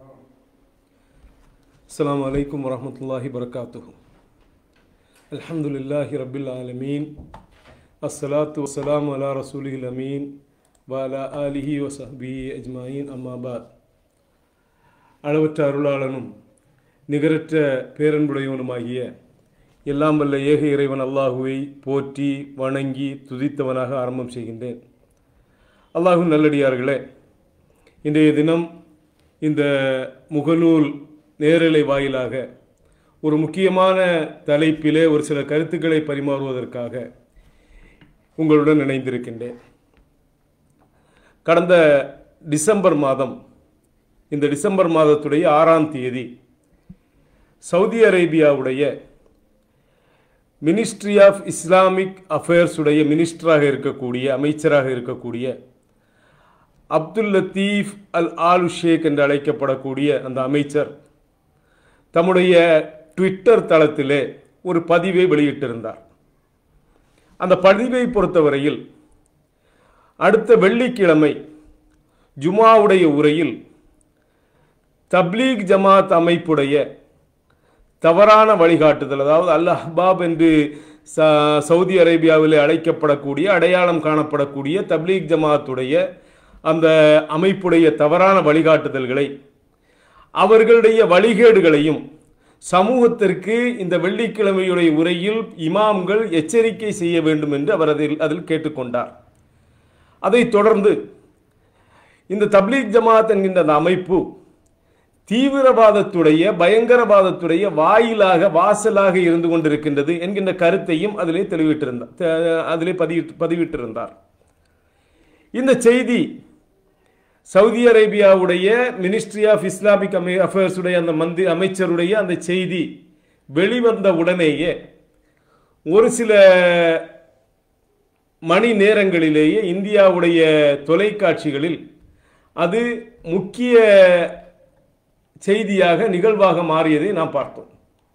السلام عليكم ورحمة الله وبركاته الحمد لله رب العالمين الصلاة والسلام على رسوله الأمين وعلى آله وصحبه أجمعين أما بعد அளவற்ற அருளாளனும் நிகரற்ற பேரன்புடையவனுமாகிய எல்லாம் வல்ல ஏக இறைவன் அல்லாஹுவை போற்றி வணங்கி துதித்தவனாக ஆரம்பம் செய்கின்றேன் அல்லாஹு நல்லடியார்களே இன்றைய தினம் இந்த முகநூல் நேரலை வாயிலாக ஒரு முக்கியமான தலைப்பிலே ஒரு சில கருத்துக்களை பரிமாறுவதற்காக உங்களுடன் இணைந்திருக்கின்றேன் கடந்த டிசம்பர் மாதம் இந்த டிசம்பர் மாதத்துடைய ஆறாம் தேதி சவுதி அரேபியாவுடைய மினிஸ்ட்ரி ஆஃப் இஸ்லாமிக் அஃபேர்ஸ் உடைய மினிஸ்டராக இருக்கக்கூடிய அமைச்சராக இருக்கக்கூடிய அப்துல் லத்தீஃப் அல் ஆலு ஷேக் என்று அழைக்கப்படக்கூடிய அந்த அமைச்சர் தம்முடைய ட்விட்டர் தளத்திலே ஒரு பதிவை வெளியிட்டிருந்தார் அந்த பதிவை பொறுத்தவரையில் அடுத்த வெள்ளிக்கிழமை ஜுமாவுடைய உரையில் தப்லீக் ஜமாத் அமைப்புடைய தவறான வழிகாட்டுதல் அதாவது அல் அஹ்பாப் என்று ச சவுதி அரேபியாவில் அழைக்கப்படக்கூடிய அடையாளம் காணப்படக்கூடிய தப்லீக் ஜமாத்துடைய அந்த அமைப்புடைய தவறான வழிகாட்டுதல்களை அவர்களுடைய வழிகேடுகளையும் சமூகத்திற்கு இந்த வெள்ளிக்கிழமையுடைய உரையில் இமாம்கள் எச்சரிக்கை செய்ய வேண்டும் என்று அவர் அதில் அதில் கேட்டுக்கொண்டார் அதைத் தொடர்ந்து இந்த தப்லீக் ஜமாத் என்கின்ற அந்த அமைப்பு தீவிரவாதத்துடைய பயங்கரவாதத்துடைய வாயிலாக வாசலாக இருந்து கொண்டிருக்கின்றது என்கின்ற கருத்தையும் அதிலே தெளிவிட்டிருந்தார் அதிலே பதிவிட்டு பதிவிட்டிருந்தார் இந்த செய்தி சவுதி அரேபியாவுடைய மினிஸ்ட்ரி ஆஃப் இஸ்லாமிக் அமை அஃபேர்ஸுடைய அந்த மந்தி அமைச்சருடைய அந்த செய்தி வெளிவந்த உடனேயே ஒரு சில மணி நேரங்களிலேயே இந்தியாவுடைய தொலைக்காட்சிகளில் அது முக்கிய செய்தியாக நிகழ்வாக மாறியதை நாம் பார்த்தோம்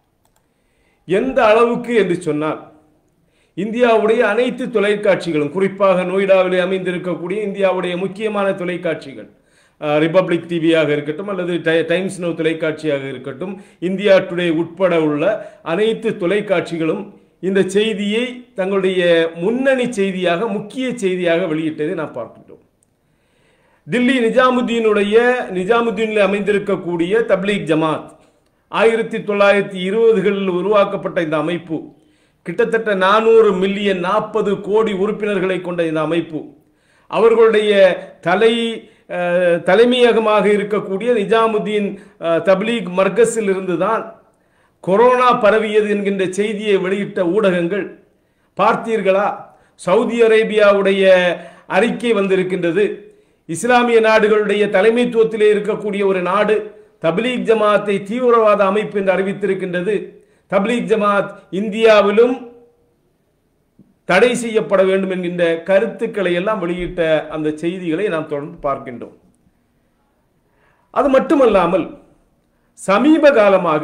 எந்த அளவுக்கு என்று சொன்னால் இந்தியாவுடைய அனைத்து தொலைக்காட்சிகளும் குறிப்பாக நொய்டாவில் அமைந்திருக்கக்கூடிய இந்தியாவுடைய முக்கியமான தொலைக்காட்சிகள் ரிப்பப்ளிக் டிவியாக இருக்கட்டும் அல்லது டைம்ஸ் நோ தொலைக்காட்சியாக இருக்கட்டும் இந்தியா டுடே உட்பட உள்ள அனைத்து தொலைக்காட்சிகளும் இந்த செய்தியை தங்களுடைய முன்னணி செய்தியாக முக்கிய செய்தியாக வெளியிட்டதை நாம் பார்க்கின்றோம் டில்லி நிஜாமுத்தீனுடைய நிஜாமுத்தீனில் அமைந்திருக்கக்கூடிய தப்லீக் ஜமாத் ஆயிரத்தி தொள்ளாயிரத்தி இருபதுகளில் உருவாக்கப்பட்ட இந்த அமைப்பு கிட்டத்தட்ட நானூறு மில்லியன் நாற்பது கோடி உறுப்பினர்களை கொண்ட இந்த அமைப்பு அவர்களுடைய தலை தலைமையகமாக இருக்கக்கூடிய நிஜாமுத்தீன் தப்லீக் மர்கஸில் இருந்துதான் கொரோனா பரவியது என்கின்ற செய்தியை வெளியிட்ட ஊடகங்கள் பார்த்தீர்களா சவுதி அரேபியாவுடைய அறிக்கை வந்திருக்கின்றது இஸ்லாமிய நாடுகளுடைய தலைமைத்துவத்திலே இருக்கக்கூடிய ஒரு நாடு தப்லீக் ஜமாத்தை தீவிரவாத அமைப்பு என்று அறிவித்திருக்கின்றது தப்லீக் ஜமாத் இந்தியாவிலும் தடை செய்யப்பட வேண்டும் என்கின்ற கருத்துக்களை எல்லாம் வெளியிட்ட அந்த செய்திகளை நாம் தொடர்ந்து பார்க்கின்றோம் அது மட்டுமல்லாமல் சமீப காலமாக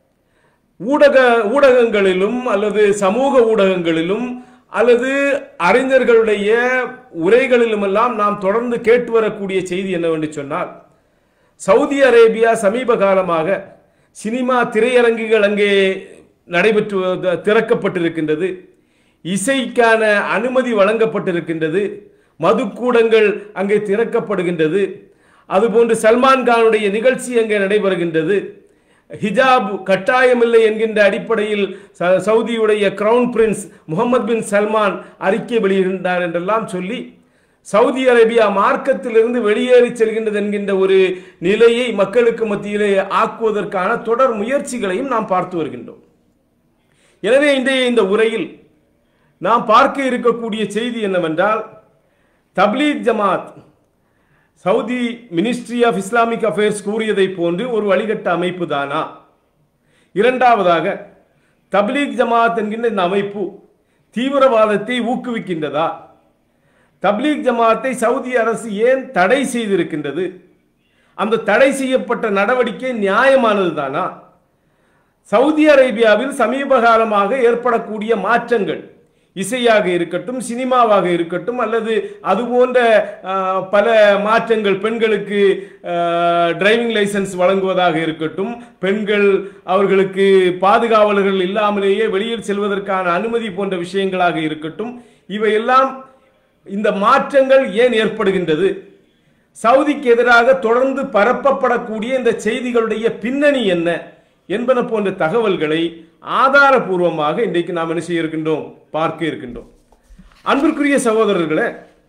ஊடக ஊடகங்களிலும் அல்லது சமூக ஊடகங்களிலும் அல்லது அறிஞர்களுடைய உரைகளிலும் எல்லாம் நாம் தொடர்ந்து கேட்டு வரக்கூடிய செய்தி என்னவென்று சொன்னால் சவுதி அரேபியா சமீப காலமாக சினிமா திரையரங்குகள் அங்கே நடைபெற்று திறக்கப்பட்டிருக்கின்றது இசைக்கான அனுமதி வழங்கப்பட்டிருக்கின்றது மதுக்கூடங்கள் அங்கே திறக்கப்படுகின்றது அதுபோன்று சல்மான் கானுடைய நிகழ்ச்சி அங்கே நடைபெறுகின்றது ஹிஜாப் கட்டாயமில்லை என்கின்ற அடிப்படையில் சவுதியுடைய crown prince Mohammed bin Salman அறிக்கை வெளியிடுகின்றார் என்றெல்லாம் சொல்லி சவுதி அரேபியா மார்க்கத்திலிருந்து வெளியேறி செல்கின்றது என்கின்ற ஒரு நிலையை மக்களுக்கு மத்தியிலே ஆக்குவதற்கான தொடர் முயற்சிகளையும் நாம் பார்த்து வருகின்றோம் எனவே இன்றைய இந்த உரையில் நாம் பார்க்க இருக்கக்கூடிய செய்தி என்னவென்றால் Tabligh Jamaat Saudi ministry of Islamic affairs கூறியதை போன்று ஒரு வழிகட்ட அமைப்பு தானா இரண்டாவதாக தப்லீக் ஜமாத் என்கின்ற இந்த அமைப்பு தீவிரவாதத்தை ஊக்குவிக்கின்றதா தப்லீக் ஜமாத்தை சவுதி அரசு ஏன் தடை செய்திருக்கின்றது அந்த தடை செய்யப்பட்ட நடவடிக்கை நியாயமானது தானா சவுதி அரேபியாவில் சமீப காலமாக ஏற்படக்கூடிய மாற்றங்கள் இசையாக இருக்கட்டும் சினிமாவாக இருக்கட்டும் அல்லது அது போன்ற ஆஹ், பல மாற்றங்கள் பெண்களுக்கு டிரைவிங் லைசன்ஸ் வழங்குவதாக இருக்கட்டும் பெண்கள் அவர்களுக்கு பாதுகாவலர்கள் இல்லாமலேயே வெளியில் செல்வதற்கான அனுமதி போன்ற விஷயங்களாக இருக்கட்டும் இவையெல்லாம் இந்த மாற்றங்கள் ஏன் ஏற்படுகின்றது சவுதிக்கு எதிராக தொடர்ந்து பரப்பப்படக்கூடிய இந்த செய்திகளுடைய பின்னணி என்ன என்பன போன்ற தகவல்களை ஆதாரபூர்வமாக இன்றைக்கு நாம் என்ன செய்ய இருக்கின்றோம் பார்க்க இருக்கின்றோம் அன்பிற்குரிய சகோதரர்களே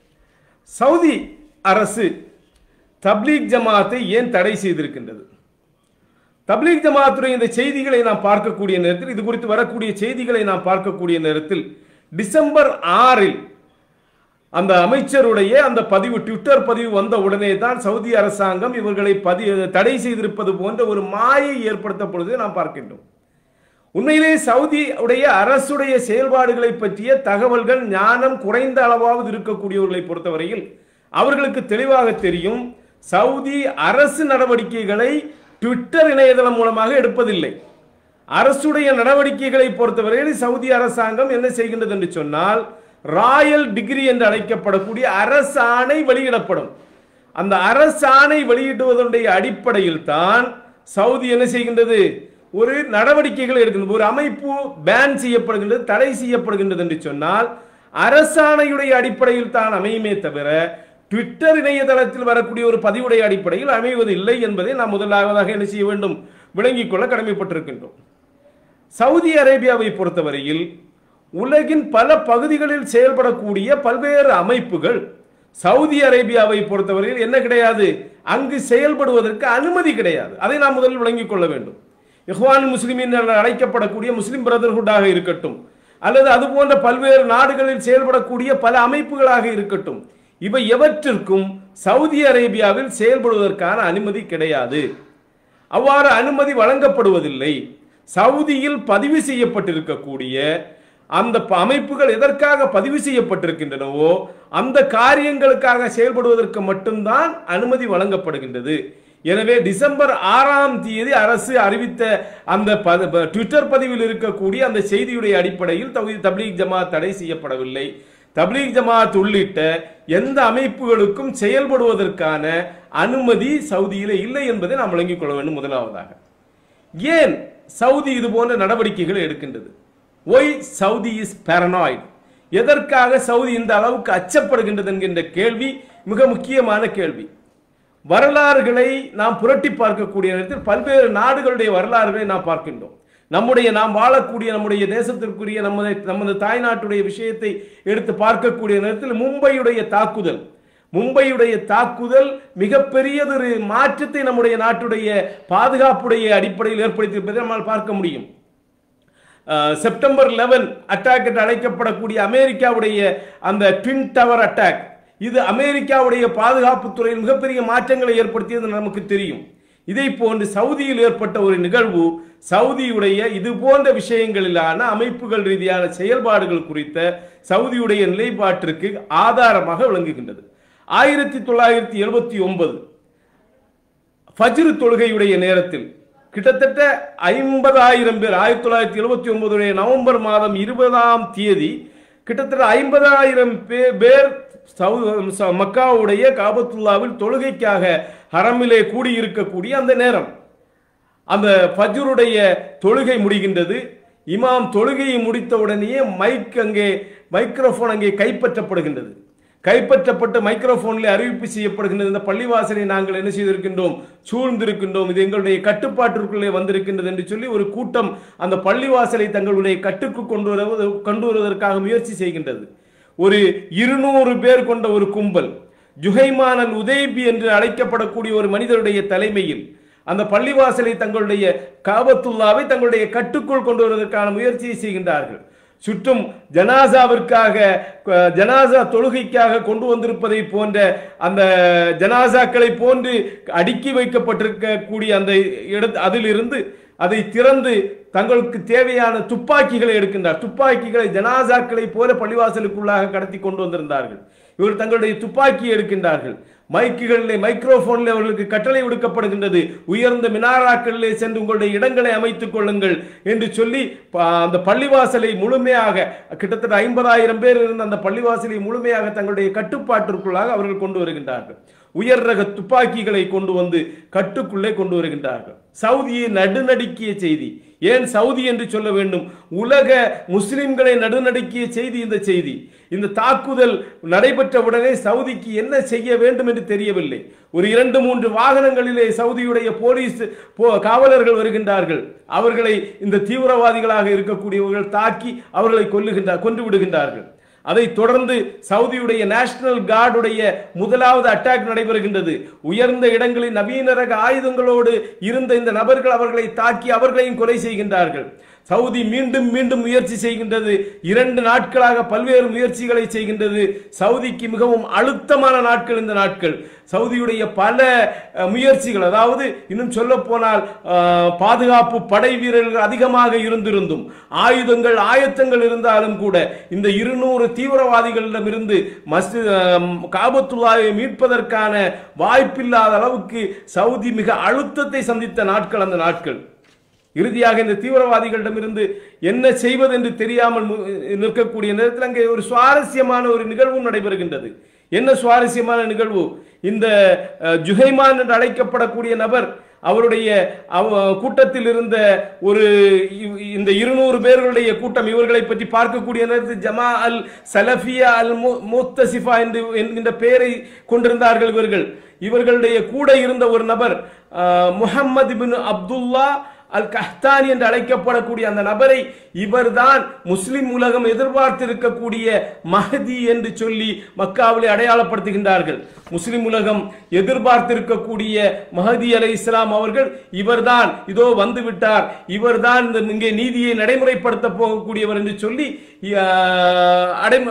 சவுதி அரசு தப்லீக் ஜமாத்தை ஏன் தடை செய்திருக்கின்றது தப்லீக் ஜமாத்துடைய இந்த செய்திகளை நாம் பார்க்கக்கூடிய நேரத்தில் இது குறித்து வரக்கூடிய செய்திகளை நாம் பார்க்கக்கூடிய நேரத்தில் டிசம்பர் ஆறில் அந்த அமைச்சருடைய அந்த பதிவு ட்விட்டர் பதிவு வந்த உடனே தான் சவுதி அரசாங்கம் இவர்களை பதி தடை செய்திருப்பது போன்ற ஒரு மாயை ஏற்படுத்தப்படுவதை நாம் பார்க்கின்றோம் உண்மையிலே சவுதி உடைய அரசுடைய செயல்பாடுகளை பற்றிய தகவல்கள் ஞானம் குறைந்த அளவாவது இருக்கக்கூடியவர்களை பொறுத்தவரையில் அவர்களுக்கு தெளிவாக தெரியும் சவுதி அரசு நடவடிக்கைகளை ட்விட்டர் இணையதளம் மூலமாக எடுப்பதில்லை அரசுடைய நடவடிக்கைகளை பொறுத்தவரையில் சவுதி அரசாங்கம் என்ன செய்கின்றது என்று சொன்னால் ராயல் டிகிரி என்று அழைக்கப்படக்கூடிய அரசாணை வெளியிடப்படும் அந்த அரசாணை வெளியிடுவதனுடைய அடிப்படையில் தான் சவுதி என்ன செய்கின்றது ஒரு நடவடிக்கைகள் எடுக்கின்றது ஒரு அமைப்பு பேன் செய்யப்படுகின்றது தடை செய்யப்படுகின்றது என்று சொன்னால் அரசாணையுடைய அடிப்படையில் தான் அமையுமே தவிர ட்விட்டர் இணையதளத்தில் வரக்கூடிய ஒரு பதிவுடைய அடிப்படையில் அமைவதில்லை என்பதை நாம் முதலாவதாக என்ன செய்ய வேண்டும் விளங்கிக் கொள்ள கடமைப்பட்டிருக்கின்றோம் சவுதி அரேபியாவை பொறுத்தவரையில் உலகின் பல பகுதிகளில் செயல்படக்கூடிய பல்வேறு அமைப்புகள் சவுதி அரேபியாவை பொறுத்தவரையில் என்ன கிடையாது அங்கு செயல்படுவதற்கு அனுமதி கிடையாது அதை நாம் முதலில் விளங்கிக் கொள்ள வேண்டும் இஹ்வான் முஸ்லிமின் என அழைக்கப்படக்கூடிய முஸ்லிம் பிரதர்ஹுட்டாக இருக்கட்டும் அல்லது அது போன்ற பல்வேறு நாடுகளில் செயல்படக்கூடிய பல அமைப்புகளாக இருக்கட்டும் இவை எவற்றிற்கும் சவுதி அரேபியாவில் செயல்படுவதற்கான அனுமதி கிடையாது அவ்வாறு அனுமதி வழங்கப்படுவதில்லை சவுதியில் பதிவு செய்யப்பட்டிருக்கக்கூடிய அந்த ப- அமைப்புகள் எதற்காக பதிவு செய்யப்பட்டிருக்கின்றனவோ அந்த காரியங்களுக்காக செயல்படுவதற்கு மட்டும்தான் அனுமதி வழங்கப்படுகின்றது எனவே டிசம்பர் ஆறாம் தேதி அரசு அறிவித்த அந்த ப- ப- ட்விட்டர் பதிவில் இருக்கக்கூடிய அந்த செய்தியுடைய அடிப்படையில் தௌஹீத் தப்லீக் ஜமாத் தடை செய்யப்படவில்லை தப்லீக் ஜமாத் உள்ளிட்ட எந்த அமைப்புகளுக்கும் செயல்படுவதற்கான அனுமதி சவுதியிலே இல்லை என்பதை நாம் விளங்கிக் கொள்ள வேண்டும் முதலாவதாக ஏன் சவுதி இது போன்ற நடவடிக்கைகளை எடுக்கின்றது ஒய் சவுதி இஸ் paranoid எதற்காக சவுதி இந்த அளவுக்கு அச்சப்படுகின்றது என்கின்ற கேள்வி மிக முக்கியமான கேள்வி வரலாறுகளை நாம் புரட்டி பார்க்கக்கூடிய நேரத்தில் பல்வேறு நாடுகளுடைய வரலாறுகளை நாம் பார்க்கின்றோம் நம்முடைய நாம் வாழக்கூடிய நம்முடைய தேசத்திற்குரிய நமது நமது தாய்நாட்டுடைய விஷயத்தை எடுத்து பார்க்கக்கூடிய நேரத்தில் மும்பையுடைய தாக்குதல் மும்பையுடைய தாக்குதல் மிகப்பெரியதொரு மாற்றத்தை நம்முடைய நாட்டுடைய பாதுகாப்புடைய அடிப்படையில் ஏற்படுத்தியிருப்பதை நம்மால் பார்க்க முடியும் அஹ், செப்டம்பர் 11 அட்டாக் என்று அழைக்கப்படக்கூடிய அமெரிக்காவுடைய அந்த ட்வின் டவர் அட்டாக் இது அமெரிக்காவுடைய பாதுகாப்புத் துறையில் மிகப்பெரிய மாற்றங்களை ஏற்படுத்தியது நமக்கு தெரியும் இதை போன்று சவுதியில் ஏற்பட்ட ஒரு நிகழ்வு சவுதியுடைய இது போன்ற விஷயங்களிலான அமைப்புகள் ரீதியான செயல்பாடுகள் குறித்த சவுதியுடைய நிலைப்பாட்டிற்கு ஆதாரமாக விளங்குகின்றது ஆயிரத்தி தொள்ளாயிரத்தி எழுபத்தி ஒன்பது ஃபஜ்ரு தொழுகையுடைய நேரத்தில் கிட்டத்தட்ட ஐம்பதாயிரம் பேர் ஆயிரத்தி தொள்ளாயிரத்தி எழுபத்தி ஒன்பதுடைய நவம்பர் மாதம் இருபதாம் தேதி கிட்டத்தட்ட ஐம்பதாயிரம் பேர் சவு- ச- மக்காவுடைய காபத்துல்லாவில் தொழுகைக்காக ஹரமிலே கூடியிருக்கக்கூடிய அந்த நேரம் அந்த ஃபஜ்ருடைய தொழுகை முடிகின்றது இமாம் தொழுகையை முடித்த உடனேயே மைக் அங்கே மைக்ரோஃபோன் அங்கே கைப்பற்றப்படுகின்றது கைப்பற்றப்பட்ட மைக்ரோஃபோனில் அறிவிப்பு செய்யப்படுகின்றது இந்த பள்ளிவாசலை நாங்கள் என்ன செய்திருக்கின்றோம் சூழ்ந்திருக்கின்றோம் இது எங்களுடைய கட்டுப்பாட்டிற்குள்ளே வந்திருக்கின்றது என்று சொல்லி ஒரு கூட்டம் அந்த பள்ளிவாசலை தங்களுடைய கட்டுக்கு கொண்டு வருவது கொண்டு வருவதற்காக முயற்சி செய்கின்றது ஒரு இருநூறு பேர் கொண்ட ஒரு கும்பல் ஜுஹைமானல் உதய்பி என்று அழைக்கப்படக்கூடிய ஒரு மனிதருடைய தலைமையில் அந்த பள்ளிவாசலை தங்களுடைய காபத்துல்லாவை தங்களுடைய கட்டுக்குள் கொண்டு வருவதற்கான முயற்சியை செய்கின்றார்கள் சுற்றும் ஜனாசாவிற்காக அஹ், ஜனாசா தொழுகைக்காக கொண்டு வந்திருப்பதை போன்ற அந்த ஜனாசாக்களை போன்று அடுக்கி வைக்கப்பட்டிருக்கக்கூடிய அந்த இடத்து அதிலிருந்து அதை திறந்து தங்களுக்கு தேவையான துப்பாக்கிகளை எடுக்கின்றார் துப்பாக்கிகளை ஜனாசாக்களை போல பள்ளிவாசலுக்குள்ளாக கடத்தி கொண்டு வந்திருந்தார்கள் இவர் தங்களுடைய துப்பாக்கியை எடுக்கின்றார்கள் மைக்குகளிலே மைக்ரோபோனில் அவர்களுக்கு கட்டளை விடுக்கப்படுகின்றது உயர்ந்த மினாராக்களிலே சென்று உங்களுடைய இடங்களை அமைத்துக் கொள்ளுங்கள் என்று சொல்லி ப- அந்த பள்ளிவாசலை முழுமையாக கிட்டத்தட்ட ஐம்பதாயிரம் பேர் இருந்த அந்த பள்ளிவாசலை முழுமையாக தங்களுடைய கட்டுப்பாட்டிற்குள்ளாக அவர்கள் கொண்டு வருகின்றார்கள் உயர் ரக துப்பாக்கிகளை கொண்டு வந்து கட்டுக்குள்ளே கொண்டு வருகின்றார்கள் சவுதியை நடுநடுக்கிய செய்தி ஏன் சவுதி என்று சொல்ல வேண்டும் உலக முஸ்லிம்களை நடுநடுக்கிய செய்தி இந்த செய்தி இந்த தாக்குதல் நடைபெற்ற உடனே சவுதிக்கு என்ன செய்ய வேண்டும் என்று தெரியவில்லை ஒரு இரண்டு மூன்று வாகனங்களிலே சவுதியுடைய போலீஸ் போ- காவலர்கள் வருகின்றார்கள் அவர்களை இந்த தீவிரவாதிகளாக இருக்கக்கூடியவர்கள் தாக்கி அவர்களை கொல்லுகின்றார் கொன்று விடுகின்றார்கள் அதை தொடர்ந்து சவுதியுடைய நேஷனல் கார்டுடைய முதலாவது அட்டாக் நடைபெறுகின்றது உயர்ந்த இடங்களில் நவீன ரக ஆயுதங்களோடு இருந்த இந்த நபர்கள் அவர்களை தாக்கி அவர்களையும் கொலை செய்கின்றார்கள் சவுதி மீண்டும் மீண்டும் முயற்சி செய்கின்றது இரண்டு நாட்களாக பல்வேறு முயற்சிகளை செய்கின்றது சவுதிக்கு மிகவும் அழுத்தமான நாட்கள் இந்த நாட்கள் சவுதியுடைய பல அஹ், முயற்சிகள் அதாவது இன்னும் சொல்ல போனால் பாதுகாப்பு படை வீரர்கள் அதிகமாக இருந்திருந்தும் ஆயுதங்கள் ஆயத்தங்கள் இருந்தாலும் கூட இந்த இருநூறு தீவிரவாதிகளிடமிருந்து மஸ்ஜித் அஹ், காபத்துல்லாவை மீட்பதற்கான வாய்ப்பில்லாத அளவுக்கு சவுதி மிக அழுத்தத்தை சந்தித்த நாட்கள் அந்த நாட்கள் இறுதியாக இந்த தீவிரவாதிகளிடமிருந்து என்ன செய்வது என்று தெரியாமல் மு- நிற்கக்கூடிய நேரத்தில் அங்கே ஒரு சுவாரஸ்யமான ஒரு நிகழ்வும் நடைபெறுகின்றது என்ன சுவாரஸ்யமான நிகழ்வு இந்த அஹ், ஜுஹைமான் என்று அழைக்கப்படக்கூடிய நபர் அவருடைய அவ- கூட்டத்தில் இருந்த ஒரு இவ்- இந்த இருநூறு பேர்களுடைய கூட்டம் இவர்களை பற்றி பார்க்கக்கூடிய நேரத்தில் ஜமா அல் சலஃபியா அல் மு- முத்தசிஃபா என்று என்கின்ற பெயரை கொண்டிருந்தார்கள் இவர்கள் இவர்களுடைய கூட இருந்த ஒரு நபர் அஹ், முஹம்மது பின் அப்துல்லா அல் கஹ்தானி என்று அழைக்கப்படக்கூடிய அந்த நபரை இவர்தான் முஸ்லிம் உலகம் எதிர்பார்த்திருக்கக்கூடிய மஹதி என்று சொல்லி மக்காவிலே அடையாளப்படுத்துகின்றார்கள் முஸ்லிம் உலகம் எதிர்பார்த்திருக்கக்கூடிய மஹதி அலை இஸ்லாம் அவர்கள் இவர்தான் இதோ வந்து விட்டார் இவர்தான் இந்த இங்கே நீதியை நடைமுறைப்படுத்த போகக்கூடியவர் என்று சொல்லி அஹ், அடை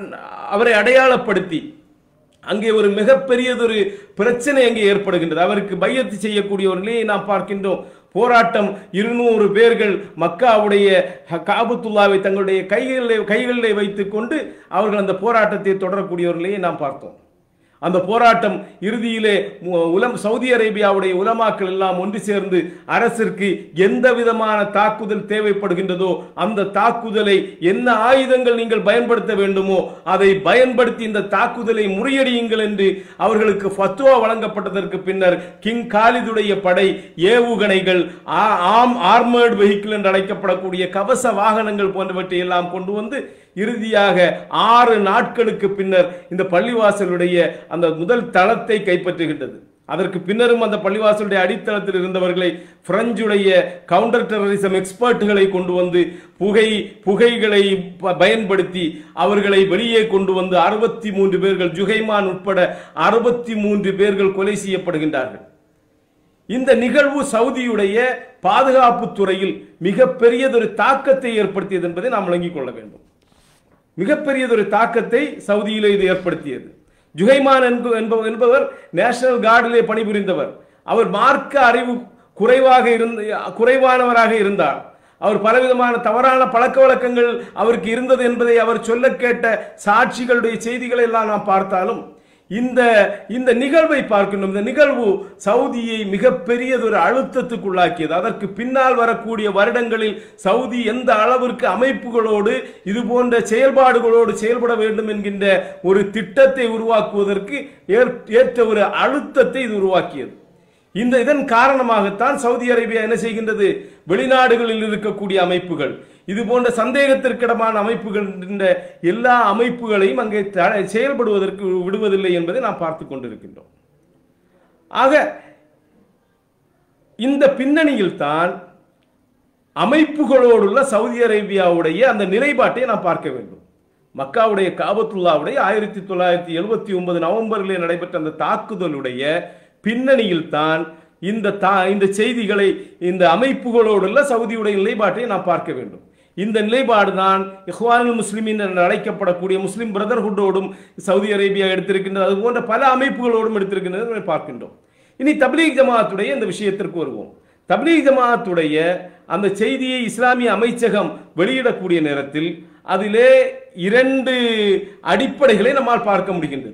அவரை அடையாளப்படுத்தி அங்கே ஒரு மிகப்பெரியதொரு பிரச்சனை அங்கே ஏற்படுகின்றது அவருக்கு பையத்து செய்யக்கூடிய ஒரு நிலையை நாம் பார்க்கின்றோம் போராட்டம் இருநூறு பேர்கள் மக்காவுடைய ஹ- காபத்துல்லாவை தங்களுடைய கைகளிலே கைகளிலே வைத்துக் கொண்டு அவர்கள் அந்த போராட்டத்தை தொடரக்கூடிய ஒரு நிலையை நாம் பார்த்தோம் அந்த போராட்டம் இறுதியிலே மு- உலம் சவுதி அரேபியாவுடைய உலமாக்கள் எல்லாம் ஒன்று சேர்ந்து அரசிற்கு எந்த விதமான தாக்குதல் தேவைப்படுகின்றதோ அந்த தாக்குதலை என்ன ஆயுதங்கள் நீங்கள் பயன்படுத்த வேண்டுமோ அதை பயன்படுத்தி இந்த தாக்குதலை முறியடியுங்கள் என்று அவர்களுக்கு ஃபத்வா வழங்கப்பட்டதற்கு பின்னர் கிங் காலிதுடைய படை ஏவுகணைகள் ஆ- ஆம் ஆர்மர்டு வெஹிக்கிள் என்று அழைக்கப்படக்கூடிய கவச வாகனங்கள் போன்றவற்றை எல்லாம் கொண்டு வந்து இறுதியாக ஆறு நாட்களுக்கு பின்னர் இந்த பள்ளிவாசலுடைய அந்த முதல் தளத்தை கைப்பற்றுகின்றது அதற்கு பின்னரும் அந்த பள்ளிவாசலுடைய அடித்தளத்தில் இருந்தவர்களை பிரெஞ்சுடைய கவுண்டர் டெரரிசம் எக்ஸ்பர்ட்டுகளை கொண்டு வந்து புகை புகைகளை ப- பயன்படுத்தி அவர்களை வெளியே கொண்டு வந்து அறுபத்தி மூன்று பேர்கள் ஜுகைமான் உட்பட அறுபத்தி மூன்று பேர்கள் கொலை செய்யப்படுகின்றார்கள் இந்த நிகழ்வு சவுதியுடைய பாதுகாப்பு துறையில் மிகப்பெரியதொரு தாக்கத்தை ஏற்படுத்தியது என்பதை நாம் விளங்கிக் கொள்ள வேண்டும் மிகப்பெரியதொரு தாக்கத்தை சவுதியிலே இது ஏற்படுத்தியது ஜுஹைமான் என்ப- என்பவர் என்பவர் நேஷனல் கார்டிலே பணிபுரிந்தவர் அவர் மார்க்க அறிவு குறைவாக இருந்த குறைவானவராக இருந்தார் அவர் பலவிதமான தவறான பழக்க வழக்கங்கள் அவருக்கு இருந்தது என்பதை அவர் சொல்ல கேட்ட சாட்சிகளுடைய செய்திகளை எல்லாம் நாம் பார்த்தாலும் இந்த இந்த நிகழ்வை பார்க்கணும் இந்த நிகழ்வு சவுதியை மிகப்பெரியதொரு அழுத்தத்துக்குள்ளாக்கியது அதற்கு பின்னால் வரக்கூடிய வருடங்களில் சவுதி எந்த அளவிற்கு அமைப்புகளோடு இது போன்ற செயல்பாடுகளோடு செயல்பட வேண்டும் என்கின்ற ஒரு திட்டத்தை உருவாக்குவதற்கு ஏற்- ஏற்ற ஒரு அழுத்தத்தை இது உருவாக்கியது இந்த இதன் காரணமாகத்தான் சவுதி அரேபியா என்ன செய்கின்றது வெளிநாடுகளில் இருக்கக்கூடிய அமைப்புகள் இது போன்ற சந்தேகத்திற்கிடமான அமைப்புகள் என்ற எல்லா அமைப்புகளையும் அங்கே த- செயல்படுவதற்கு விடுவதில்லை என்பதை நாம் பார்த்து கொண்டிருக்கின்றோம் ஆக இந்த பின்னணியில் தான் அமைப்புகளோடுள்ள சவுதி அரேபியாவுடைய அந்த நிலைப்பாட்டை நாம் பார்க்க வேண்டும் மக்காவுடைய காபத்துல்லாவுடைய ஆயிரத்தி தொள்ளாயிரத்தி எழுபத்தி ஒன்பது நவம்பரிலே நடைபெற்ற அந்த தாக்குதலுடைய பின்னணியில் தான் இந்த தா இந்த செய்திகளை இந்த அமைப்புகளோடுள்ள சவுதியுடைய நிலைப்பாட்டை நாம் பார்க்க வேண்டும் இந்த நிலைப்பாடு தான் இஹ்வானுல் முஸ்லிமின் என்று அழைக்கப்படக்கூடிய முஸ்லிம் பிரதர்ஹுட்டோடும் சவுதி அரேபியா எடுத்திருக்கின்றது அது போன்ற பல அமைப்புகளோடும் எடுத்திருக்கின்றது என்பதை பார்க்கின்றோம் இனி தப்லீக் ஜமாத்துடைய இந்த விஷயத்திற்கு வருவோம் தப்லீக் ஜமாத்துடைய அந்த செய்தியை இஸ்லாமிய அமைச்சகம் வெளியிடக்கூடிய நேரத்தில் அதிலே இரண்டு அடிப்படைகளை நம்மால் பார்க்க முடிகின்றது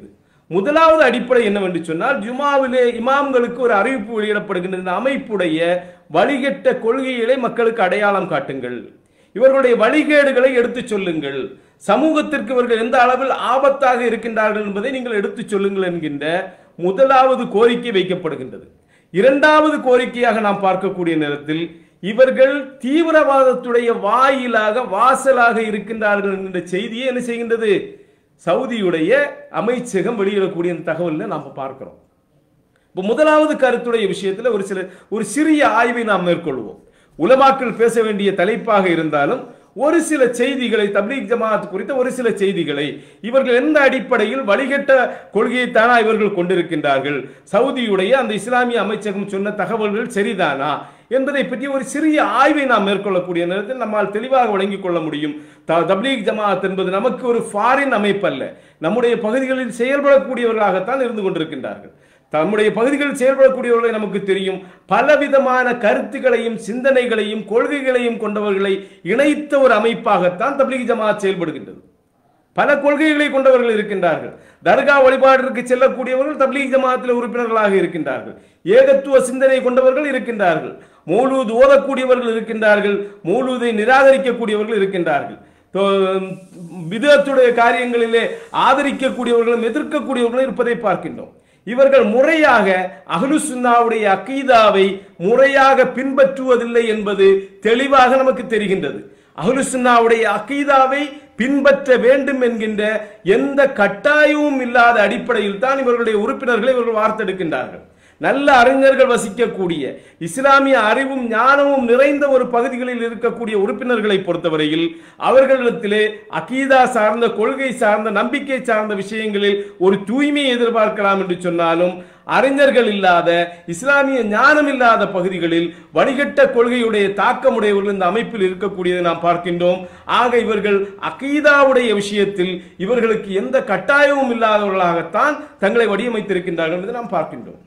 முதலாவது அடிப்படை என்னவென்று சொன்னால் ஜுமாவிலே இமாம்களுக்கு ஒரு அறிவிப்பு வெளியிடப்படுகின்ற இந்த அமைப்புடைய வழிகெட்ட கொள்கைகளை மக்களுக்கு அடையாளம் காட்டுங்கள் இவர்களுடைய வழிகேடுகளை எடுத்துச் சொல்லுங்கள் சமூகத்திற்கு இவர்கள் எந்த அளவில் ஆபத்தாக இருக்கின்றார்கள் என்பதை நீங்கள் எடுத்துச் சொல்லுங்கள் என்கின்ற முதலாவது கோரிக்கை வைக்கப்படுகின்றது இரண்டாவது கோரிக்கையாக நாம் பார்க்கக்கூடிய நேரத்தில் இவர்கள் தீவிரவாதத்துடைய வாயிலாக வாசலாக இருக்கின்றார்கள் என்கின்ற செய்தியை என்ன செய்கின்றது சவுதியுடைய அமைச்சகம் வெளியிடக்கூடிய இந்த தகவலில் நாம் பார்க்கிறோம் இப்போ முதலாவது கருத்துடைய விஷயத்தில் ஒரு சில ஒரு சிறிய ஆய்வை நாம் மேற்கொள்வோம் உலமாக்கள் பேச வேண்டிய தலைப்பாக இருந்தாலும் ஒரு சில செய்திகளை தப்லீக் ஜமாத் குறித்த ஒரு சில செய்திகளை இவர்கள் எந்த அடிப்படையில் வழிகட்ட கொள்கையைத்தானா இவர்கள் கொண்டிருக்கின்றார்கள் சவுதியுடைய அந்த இஸ்லாமிய அமைச்சகம் சொன்ன தகவல்கள் சரிதானா என்பதை பற்றி ஒரு சிறிய ஆய்வை நாம் மேற்கொள்ளக்கூடிய நேரத்தில் நம்மால் தெளிவாக வழங்கிக் கொள்ள முடியும் த- தப்லீக் ஜமாத் என்பது நமக்கு ஒரு ஃபாரின் அமைப்பு அல்ல நம்முடைய பகுதிகளில் செயல்படக்கூடியவர்களாகத்தான் இருந்து கொண்டிருக்கின்றார்கள் தம்முடைய பகுதிகளில் செயல்படக்கூடியவர்களை நமக்கு தெரியும் பலவிதமான கருத்துக்களையும் சிந்தனைகளையும் கொள்கைகளையும் கொண்டவர்களை இணைத்த ஒரு அமைப்பாகத்தான் தப்லீக் ஜமாத் செயல்படுகின்றது பல கொள்கைகளை கொண்டவர்கள் இருக்கின்றார்கள் தர்கா வழிபாட்டிற்கு செல்லக்கூடியவர்கள் தப்லீக் ஜமாத்தில் உறுப்பினர்களாக இருக்கின்றார்கள் ஏகத்துவ சிந்தனை கொண்டவர்கள் இருக்கின்றார்கள் மௌலூத் ஓதக்கூடியவர்கள் இருக்கின்றார்கள் மௌலூதை நிராகரிக்கக்கூடியவர்கள் இருக்கின்றார்கள் தோ- விதத்துடைய காரியங்களிலே ஆதரிக்கக்கூடியவர்களும் எதிர்க்கக்கூடியவர்களும் இருப்பதை பார்க்கின்றோம் இவர்கள் முறையாக அஹ்லுசுன்னாவுடைய அக்கீதாவை முறையாக பின்பற்றுவதில்லை என்பது தெளிவாக நமக்கு தெரிகின்றது அஹ்லுசுன்னாவுடைய அக்கீதாவை பின்பற்ற வேண்டும் என்கின்ற எந்த கட்டாயமும் இல்லாத அடிப்படையில் தான் இவர்களுடைய உறுப்பினர்களை இவர்கள் வார்த்தெடுக்கின்றார்கள் நல்ல அறிஞர்கள் வசிக்கக்கூடிய இஸ்லாமிய அறிவும் ஞானமும் நிறைந்த ஒரு பகுதிகளில் இருக்கக்கூடிய உறுப்பினர்களை பொறுத்தவரையில் அவர்களிடத்திலே அகீதா சார்ந்த கொள்கை சார்ந்த நம்பிக்கை சார்ந்த விஷயங்களில் ஒரு தூய்மையை எதிர்பார்க்கலாம் என்று சொன்னாலும் அறிஞர்கள் இல்லாத இஸ்லாமிய ஞானம் இல்லாத பகுதிகளில் வடிகட்ட கொள்கையுடைய தாக்கமுடையவர்கள் இந்த அமைப்பில் இருக்கக்கூடியதை நாம் பார்க்கின்றோம் ஆக இவர்கள் அகீதாவுடைய விஷயத்தில் இவர்களுக்கு எந்த கட்டாயமும் இல்லாதவர்களாகத்தான் தங்களை வடிவமைத்திருக்கின்றார்கள் என்று நாம் பார்க்கின்றோம்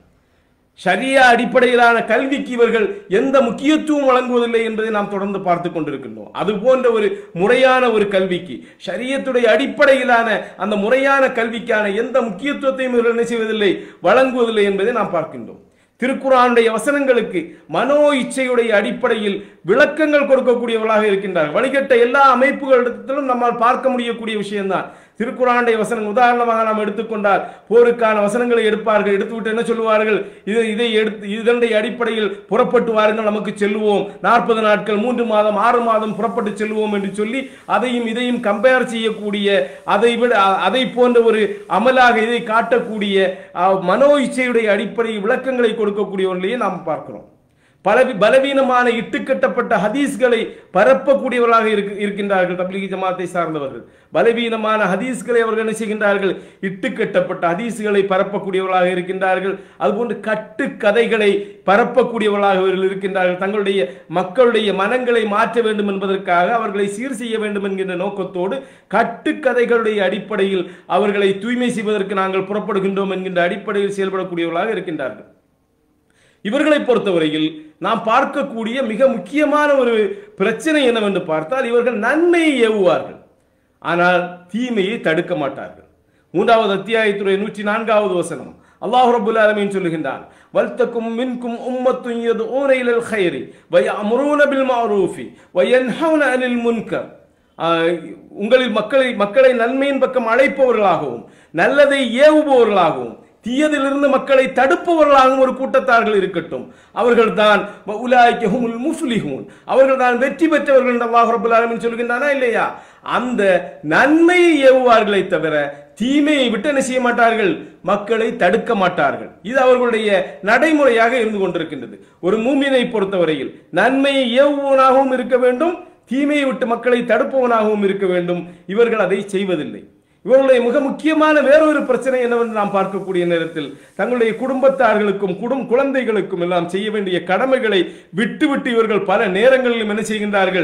ஷரியா அடிப்படையிலான கல்விக்கு இவர்கள் எந்த முக்கியத்துவம் வழங்குவதில்லை என்பதை நாம் தொடர்ந்து பார்த்து கொண்டிருக்கின்றோம் அது போன்ற ஒரு முறையான ஒரு கல்விக்கு ஷரியத்துடைய அடிப்படையிலான அந்த முறையான கல்விக்கான எந்த முக்கியத்துவத்தையும் இவர்கள் என்ன செய்வதில்லை வழங்குவதில்லை என்பதை நாம் பார்க்கின்றோம் திருக்குறானுடைய வசனங்களுக்கு மனோ இச்சையுடைய அடிப்படையில் விளக்கங்கள் கொடுக்கக்கூடியவர்களாக இருக்கின்றார்கள் வழிகட்ட எல்லா அமைப்புகளிடத்திலும் நம்மால் பார்க்க முடியக்கூடிய விஷயம்தான் திருக்குறானுடைய வசனம் உதாரணமாக நாம் எடுத்துக்கொண்டால் போருக்கான வசனங்களை எடுப்பார்கள் எடுத்துவிட்டு என்ன சொல்லுவார்கள் இது இதை எடுத்து இதனுடைய அடிப்படையில் புறப்பட்டு வாருங்கள் நமக்கு செல்லுவோம் நாற்பது நாட்கள் மூன்று மாதம் ஆறு மாதம் புறப்பட்டு செல்வோம் என்று சொல்லி அதையும் இதையும் கம்பேர் செய்யக்கூடிய அதை விட அதை போன்ற ஒரு அமலாக இதை காட்டக்கூடிய அஹ், மனோ இச்சையுடைய அடிப்படையில் விளக்கங்களை கொடுக்கக்கூடியவர்களையே நாம் பார்க்கிறோம் பல பலவீனமான இட்டுக்கட்டப்பட்ட ஹதீஸ்களை பரப்பக்கூடியவர்களாக இருக்கு- இருக்கின்றார்கள் தப்லீகி ஜமாத்தை சார்ந்தவர்கள் பலவீனமான ஹதீஸ்களை அவர்கள் என்ன செய்கின்றார்கள் இட்டுக்கட்டப்பட்ட ஹதீஸ்களை பரப்பக்கூடியவர்களாக இருக்கின்றார்கள் அதுபோன்று கட்டு கதைகளை பரப்பக்கூடியவர்களாக இவர்கள் இருக்கின்றார்கள் தங்களுடைய மக்களுடைய மனங்களை மாற்ற வேண்டும் என்பதற்காக அவர்களை சீர் செய்ய வேண்டும் என்கின்ற நோக்கத்தோடு கட்டுக்கதைகளுடைய அடிப்படையில் அவர்களை தூய்மை செய்வதற்கு நாங்கள் புறப்படுகின்றோம் என்கின்ற அடிப்படையில் செயல்படக்கூடியவர்களாக இருக்கின்றார்கள் இவர்களை பொறுத்தவரையில் நாம் பார்க்கக்கூடிய மிக முக்கியமான ஒரு பிரச்சனை என்னவென்று பார்த்தால் இவர்கள் நன்மையை ஏவுவார்கள் ஆனால் தீமையை தடுக்க மாட்டார்கள் மூன்றாவது அத்தியாயத்துடைய நூற்றி நான்காவது வசனம் அல்லாஹ் ரபுல் ஆலமீன் சொல்லுகின்றான் வல்தக்கும் மின்கும் உம்மத்துன் யதுஊன இலல் கைரி வயஅமுரூன பில் மஅரூஃபி வயன்ஹவுன அனில் முன்கர் ஆஹ், உங்களில் மக்களை மக்களை நன்மையின் பக்கம் அழைப்பவர்களாகவும் நல்லதை ஏவுபவர்களாகவும் தீயதிலிருந்து மக்களை தடுப்பவர்களாகவும் ஒரு கூட்டத்தார்கள் இருக்கட்டும் அவர்கள் தான் முஃப்லிஹூன் அவர்கள் தான் வெற்றி பெற்றவர்கள் என்று அல்லாஹ் ரப்பல் ஆலமீன் சொல்கின்றானா இல்லையா அந்த நன்மையை ஏவுவார்களே தவிர தீமையை விட்டு என்ன செய்ய மாட்டார்கள் மக்களை தடுக்க மாட்டார்கள் இது அவர்களுடைய நடைமுறையாக இருந்து கொண்டிருக்கின்றது ஒரு மூமினை பொறுத்தவரையில் நன்மையை ஏவுவனாகவும் இருக்க வேண்டும் தீமையை விட்டு மக்களை தடுப்பவனாகவும் இருக்க வேண்டும் இவர்கள் அதை செய்வதில்லை இவர்களுடைய மிக முக்கியமான வேறொரு பிரச்சனை என்னவென்று நாம் பார்க்கக்கூடிய நேரத்தில் தங்களுடைய குடும்பத்தார்களுக்கும் குடும் குழந்தைகளுக்கும் எல்லாம் செய்ய வேண்டிய கடமைகளை விட்டுவிட்டு இவர்கள் பல நேரங்களிலும் என்ன செய்கின்றார்கள்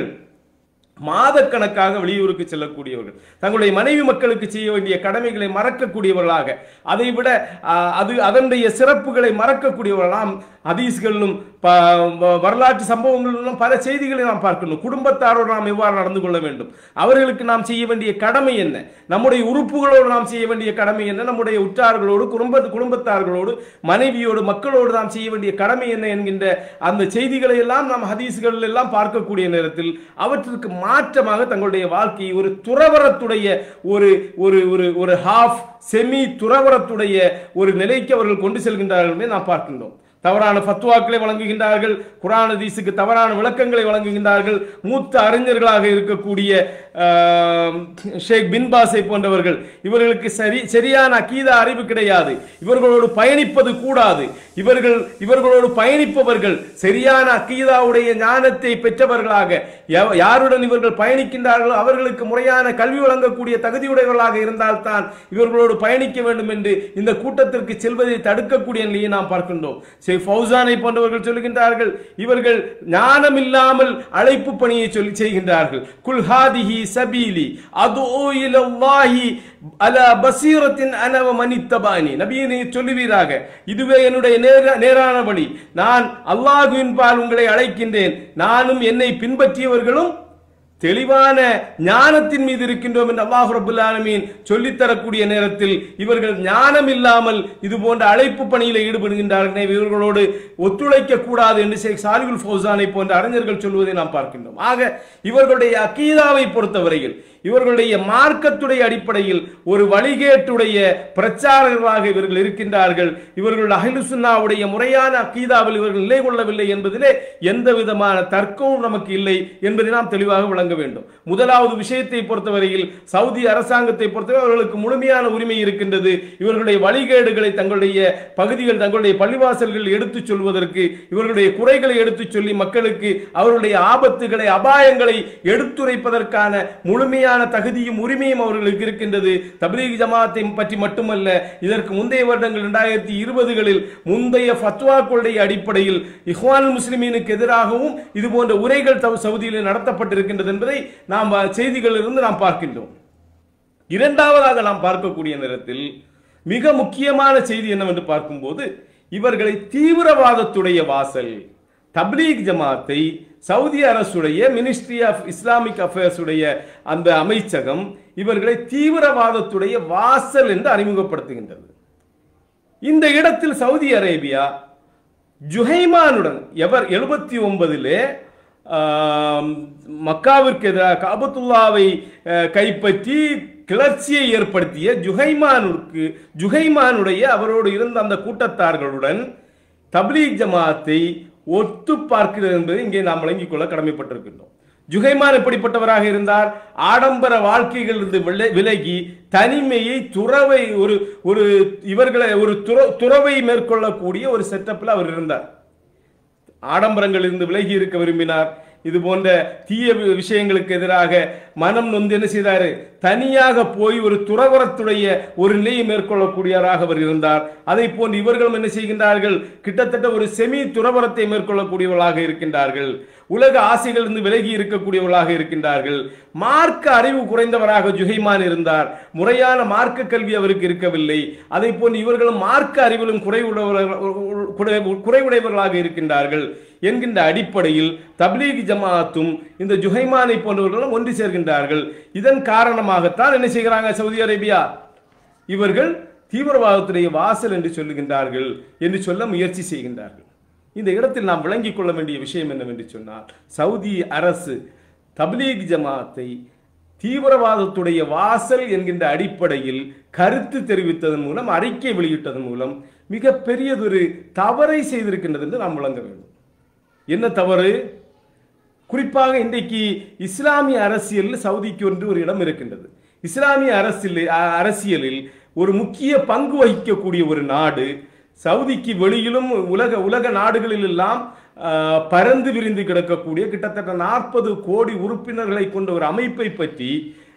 மாதக்கணக்காக வெளியூருக்கு செல்லக்கூடியவர்கள் தங்களுடைய மனைவி மக்களுக்கு செய்ய வேண்டிய கடமைகளை மறக்கக்கூடியவர்களாக அதை விட ஆ, அது அதனுடைய சிறப்புகளை மறக்கக்கூடியவர்களாம் ஹதீஸ்களிலும் ப- வ- வரலாற்று சம்பவங்களிலும் பல செய்திகளை நாம் பார்க்கணும் குடும்பத்தாரோடு நாம் எவ்வாறு நடந்து கொள்ள வேண்டும் அவர்களுக்கு நாம் செய்ய வேண்டிய கடமை என்ன நம்முடைய உறுப்புகளோடு நாம் செய்ய வேண்டிய கடமை என்ன நம்முடைய உற்றார்களோடு குடும்ப குடும்பத்தார்களோடு மனைவியோடு மக்களோடு நாம் செய்ய வேண்டிய கடமை என்ன என்கின்ற அந்த செய்திகளை எல்லாம் நாம் ஹதீஸ்கள் எல்லாம் பார்க்கக்கூடிய நேரத்தில் அவற்றிற்கு மாற்றமாக தங்களுடைய வாழ்க்கையை ஒரு துறவரத்துடைய ஒரு ஒரு ஒரு ஒரு ஹாஃப் செமி துறவரத்துடைய ஒரு நிலைக்கு அவர்கள் கொண்டு செல்கின்றார்கள் என்பதை நாம் பார்க்கின்றோம் தவறான ஃபத்வாக்களை வழங்குகின்றார்கள் குரான் ஹதீஸுக்கு தவறான விளக்கங்களை வழங்குகின்றார்கள் மூத்த அறிஞர்களாக இருக்கக்கூடிய ஆம், ஷேக் பின் பாஸை போன்றவர்கள் இவர்களுக்கு சரி சரியான அக்கீதா அறிவு கிடையாது இவர்களோடு பயணிப்பது கூடாது இவர்கள் இவர்களோடு பயணிப்பவர்கள் சரியான அக்கீதாவுடைய ஞானத்தை பெற்றவர்களாக யா- யாருடன் இவர்கள் பயணிக்கின்றார்களோ அவர்களுக்கு முறையான கல்வி வழங்கக்கூடிய தகுதியுடையவர்களாக இருந்தால்தான் இவர்களோடு பயணிக்க வேண்டும் என்று இந்த கூட்டத்திற்கு செல்வதை தடுக்கக்கூடிய நிலையை நாம் பார்க்கின்றோம் ஷேக் ஃபௌசானை போன்றவர்கள் சொல்லுகின்றார்கள் இவர்கள் ஞானம் இல்லாமல் அழைப்பு பணியை சொல்லி செய்கின்றார்கள் குல்ஹாதிஹி சபீலி அது இலல்லாஹி அலா பசீரத்தின் அனவ மனித்தபானி நபியை நீ சொல்லுவீராக இதுவே என்னுடைய நேர நேரான வழி நான் அல்லாஹுவின் பால் உங்களை அழைக்கின்றேன் நானும் என்னை பின்பற்றியவர்களும் தெளிவான ஞானத்தின் மீது இருக்கின்றோம் என்று அல்லாஹ் ரபுல் ஆலமீன் சொல்லித் தரக்கூடிய நேரத்தில் இவர்கள் ஞானம் இல்லாமல் இது போன்ற அழைப்பு பணியில் ஈடுபடுகின்றார்கள் எனவே இவர்களோடு ஒத்துழைக்க கூடாது என்று ஷேக் சாலிகுல் ஃபௌசானை போன்ற அறிஞர்கள் சொல்வதை நாம் பார்க்கின்றோம் ஆக இவர்களுடைய அக்கீதாவை பொறுத்தவரையில் இவர்களுடைய மார்க்கத்துடைய அடிப்படையில் ஒரு வழிகேட்டுடைய பிரச்சாரர்களாக இவர்கள் இருக்கின்றார்கள் இவர்கள் அஹ்லு சுன்னாவுடைய முறையான அக்கீதாவில் இவர்கள் நிலை கொள்ளவில்லை என்பதிலே எந்த விதமான தர்க்கமும் நமக்கு இல்லை என்பதை நாம் தெளிவாக விளங்க வேண்டும் முதலாவது விஷயத்தை பொறுத்தவரையில் சவுதி அரசாங்கத்தை பொறுத்தவரை அவர்களுக்கு முழுமையான உரிமை இருக்கின்றது இவர்களுடைய வழிகேடுகளை தங்களுடைய பகுதிகள் தங்களுடைய பள்ளிவாசல்கள் எடுத்துச் சொல்வதற்கு இவர்களுடைய குறைகளை எடுத்துச் சொல்லி மக்களுக்கு அவர்களுடைய ஆபத்துகளை அபாயங்களை எடுத்துரைப்பதற்கான முழுமையான தகுதியும் உரிமையும் அவர்களுக்கு இருக்கின்றது தப்லீக் ஜமாத்தை பற்றி மட்டுமல்ல இதற்கு முந்தைய வருடங்கள் இரண்டாயிரத்தி இருபதுகளில் முந்தைய ஃபத்வாக்களுடைய அடிப்படையில் இஹ்வான் முஸ்லிமீனுக்கு எதிராகவும் இது போன்ற உரைகள் தவ- சவுதியில் நடத்தப்பட்டிருக்கின்றது என்பதை நாம் அஹ், செய்திகளிலிருந்து நாம் பார்க்கின்றோம் இரண்டாவதாக நாம் பார்க்கக்கூடிய நேரத்தில் மிக முக்கியமான செய்தி என்னவென்று பார்க்கும்போது இவர்களை தீவிரவாதத்துடைய வாசல் தப்லீக் ஜமாத்தை சவுதி அரசுடைய மினிஸ்ட்ரி ஆஃப் இஸ்லாமிக் அஃபேர்ஸ் உடைய அந்த அமைச்சகம் இவர்களை தீவிரவாதத்துடைய வாசல் என்று அறிமுகப்படுத்துகின்றது இந்த இடத்தில் சவுதி அரேபியா ஜுஹைமானுடன் எவர் எழுபத்தி ஒன்பதிலே மக்காவிற்கு எதிராக காபத்துல்லாவை அஹ், கைப்பற்றி கிளர்ச்சியை ஏற்படுத்திய ஜுஹைமானுக்கு ஜுஹைமானுடைய அவரோடு இருந்த அந்த கூட்டத்தார்களுடன் தப்லீக் ஜமாத்தை ஒத்து பார்க்கிறது என்பதை இங்கே நாம் விளங்கிக் கொள்ள கடமைப்பட்டிருக்கின்றோம் ஜுகைமான் எப்படிப்பட்டவராக இருந்தார் ஆடம்பர வாழ்க்கைகளிலிருந்து வில- விலகி தனிமையை துறவை ஒரு ஒரு இவர்களை ஒரு துற- துறவை மேற்கொள்ளக்கூடிய ஒரு செட்டப்பில் அவர் இருந்தார் ஆடம்பரங்களிலிருந்து விலகி இருக்க விரும்பினார் இது போன்ற தீய வி- விஷயங்களுக்கு எதிராக மனம் நொந்து என்ன செய்தாரு தனியாக போய் ஒரு துறவரத்துடைய ஒரு நிலையை மேற்கொள்ளக்கூடியவராக அவர் இருந்தார் அதை போன்று இவர்களும் என்ன செய்கின்றார்கள் கிட்டத்தட்ட ஒரு செமி துறவரத்தை மேற்கொள்ளக்கூடியவர்களாக இருக்கின்றார்கள் உலக ஆசைகளிலிருந்து விலகி இருக்கக்கூடியவர்களாக இருக்கின்றார்கள் மார்க்க அறிவு குறைந்தவராக ஜுஹைமான் இருந்தார் முறையான மார்க்க கல்வி அவருக்கு இருக்கவில்லை அதை போன்று இவர்களும் மார்க்க அறிவிலும் குறைவுள்ளவர்கள் குறை- குறைவுடையவர்களாக இருக்கின்றார்கள் என்கின்ற அடிப்படையில் தப்லீக் ஜமாத்தும் இந்த ஜுஹைமானை போன்றவர்களும் ஒன்று சேர்கின்றார்கள் இதன் காரணமாகத்தான் என்ன செய்கிறாங்க சவுதி அரேபியா இவர்கள் தீவிரவாதத்துடைய வாசல் என்று சொல்லுகின்றார்கள் என்று சொல்ல முயற்சி செய்கின்றார்கள் இந்த இடத்தில் நாம் விளங்கிக் கொள்ள வேண்டிய விஷயம் என்னவென்று சொன்னால் சவுதி அரசு தப்லீக் ஜமாத்தை தீவிரவாதத்துடைய வாசல் என்கின்ற அடிப்படையில் கருத்து தெரிவித்ததன் மூலம் அறிக்கை வெளியிட்டதன் மூலம் மிக பெரியதொரு தவறை செய்திருக்கின்றது என்று நாம் விளங்க வேண்டும் என்ன தவறு குறிப்பாக இன்றைக்கு இஸ்லாமிய அரசியலில் சவுதிக்கு ஒன்று ஒரு இடம் இருக்கின்றது இஸ்லாமிய அரசியல் அ- அரசியலில் ஒரு முக்கிய பங்கு வகிக்கக்கூடிய ஒரு நாடு சவுதிக்கு வெளியிலும் உலக உலக நாடுகளில் எல்லாம் ஆ, பரந்து விரிந்து கிடக்கக்கூடிய கிட்டத்தட்ட நாற்பது கோடி உறுப்பினர்களை கொண்ட ஒரு அமைப்பை பற்றி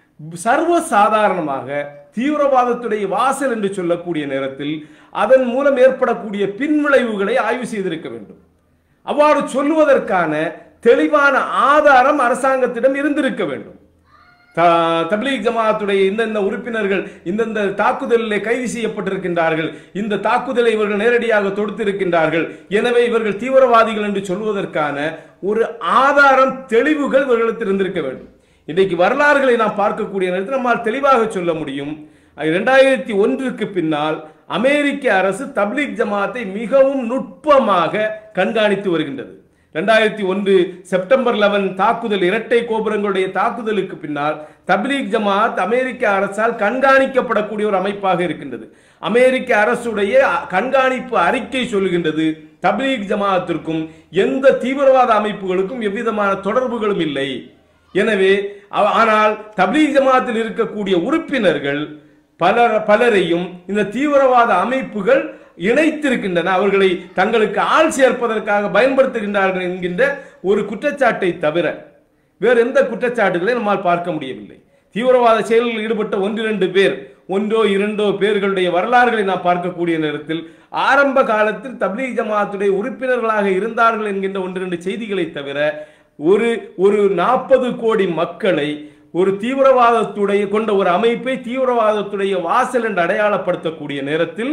சர்வ சாதாரணமாக தீவிரவாதத்துடைய வாசல் என்று சொல்லக்கூடிய நேரத்தில் அதன் மூலம் ஏற்படக்கூடிய பின்விளைவுகளை ஆய்வு செய்திருக்க வேண்டும் அவ்வாறு சொல்லுவதற்கான தெளிவான ஆதாரம் அரசாங்கத்திடம் இருந்திருக்க வேண்டும் த- தப்லீக் ஜமாத்துடைய இந்தந்த உறுப்பினர்கள் இந்தந்த தாக்குதலில் கைது செய்யப்பட்டிருக்கின்றார்கள் இந்த தாக்குதலை இவர்கள் நேரடியாக தொடுத்திருக்கின்றார்கள் எனவே இவர்கள் தீவிரவாதிகள் என்று சொல்வதற்கான ஒரு ஆதாரம் தெளிவுகள் இவர்களிடத்தில் இருந்திருக்க வேண்டும் இன்றைக்கு வரலாறுகளை நாம் பார்க்கக்கூடிய நேரத்தில் நம்மால் தெளிவாக சொல்ல முடியும் இரண்டாயிரத்தி ஒன்றுக்கு பின்னால் அமெரிக்க அரசு தப்லீக் ஜமாத்தை மிகவும் நுட்பமாக கண்காணித்து வருகின்றது ரெண்டாயிரத்தி ஒன்று செப்டம்பர் 11 தாக்குதல் இரட்டை கோபுரங்களுடைய தாக்குதலுக்கு பின்னால் தப்லீக் ஜமாத் அமெரிக்க அரசால் கண்காணிக்கப்படக்கூடிய ஒரு அமைப்பாக இருக்கின்றது அமெரிக்க அரசுடைய கண்காணிப்பு அறிக்கை சொல்லுகின்றது தப்லீக் ஜமாத்திற்கும் எந்த தீவிரவாத அமைப்புகளுக்கும் எவ்விதமான தொடர்புகளும் இல்லை எனவே அவ- ஆனால் தப்லீக் ஜமாத்தில் இருக்கக்கூடிய உறுப்பினர்கள் பலர் பலரையும் இந்த தீவிரவாத அமைப்புகள் இணைத்திருக்கின்றன அவர்களை தங்களுக்கு ஆள் சேர்ப்பதற்காக பயன்படுத்துகின்றார்கள் என்கின்ற ஒரு குற்றச்சாட்டை தவிர வேறு எந்த குற்றச்சாட்டுகளை நம்மால் பார்க்க முடியவில்லை தீவிரவாத செயல்களில் ஈடுபட்ட ஒன்றிரண்டு பேர் ஒன்றோ இரண்டோ பேர்களுடைய வரலாறுகளை நாம் பார்க்கக்கூடிய நேரத்தில் ஆரம்ப காலத்தில் தப்லீக் ஜமாத்துடைய உறுப்பினர்களாக இருந்தார்கள் என்கின்ற ஒன்றிரண்டு செய்திகளை தவிர ஒரு ஒரு நாற்பது கோடி மக்களை ஒரு தீவிரவாதத்துடைய கொண்ட ஒரு அமைப்பை தீவிரவாதத்துடைய வாசல் என்று அடையாளப்படுத்தக்கூடிய நேரத்தில்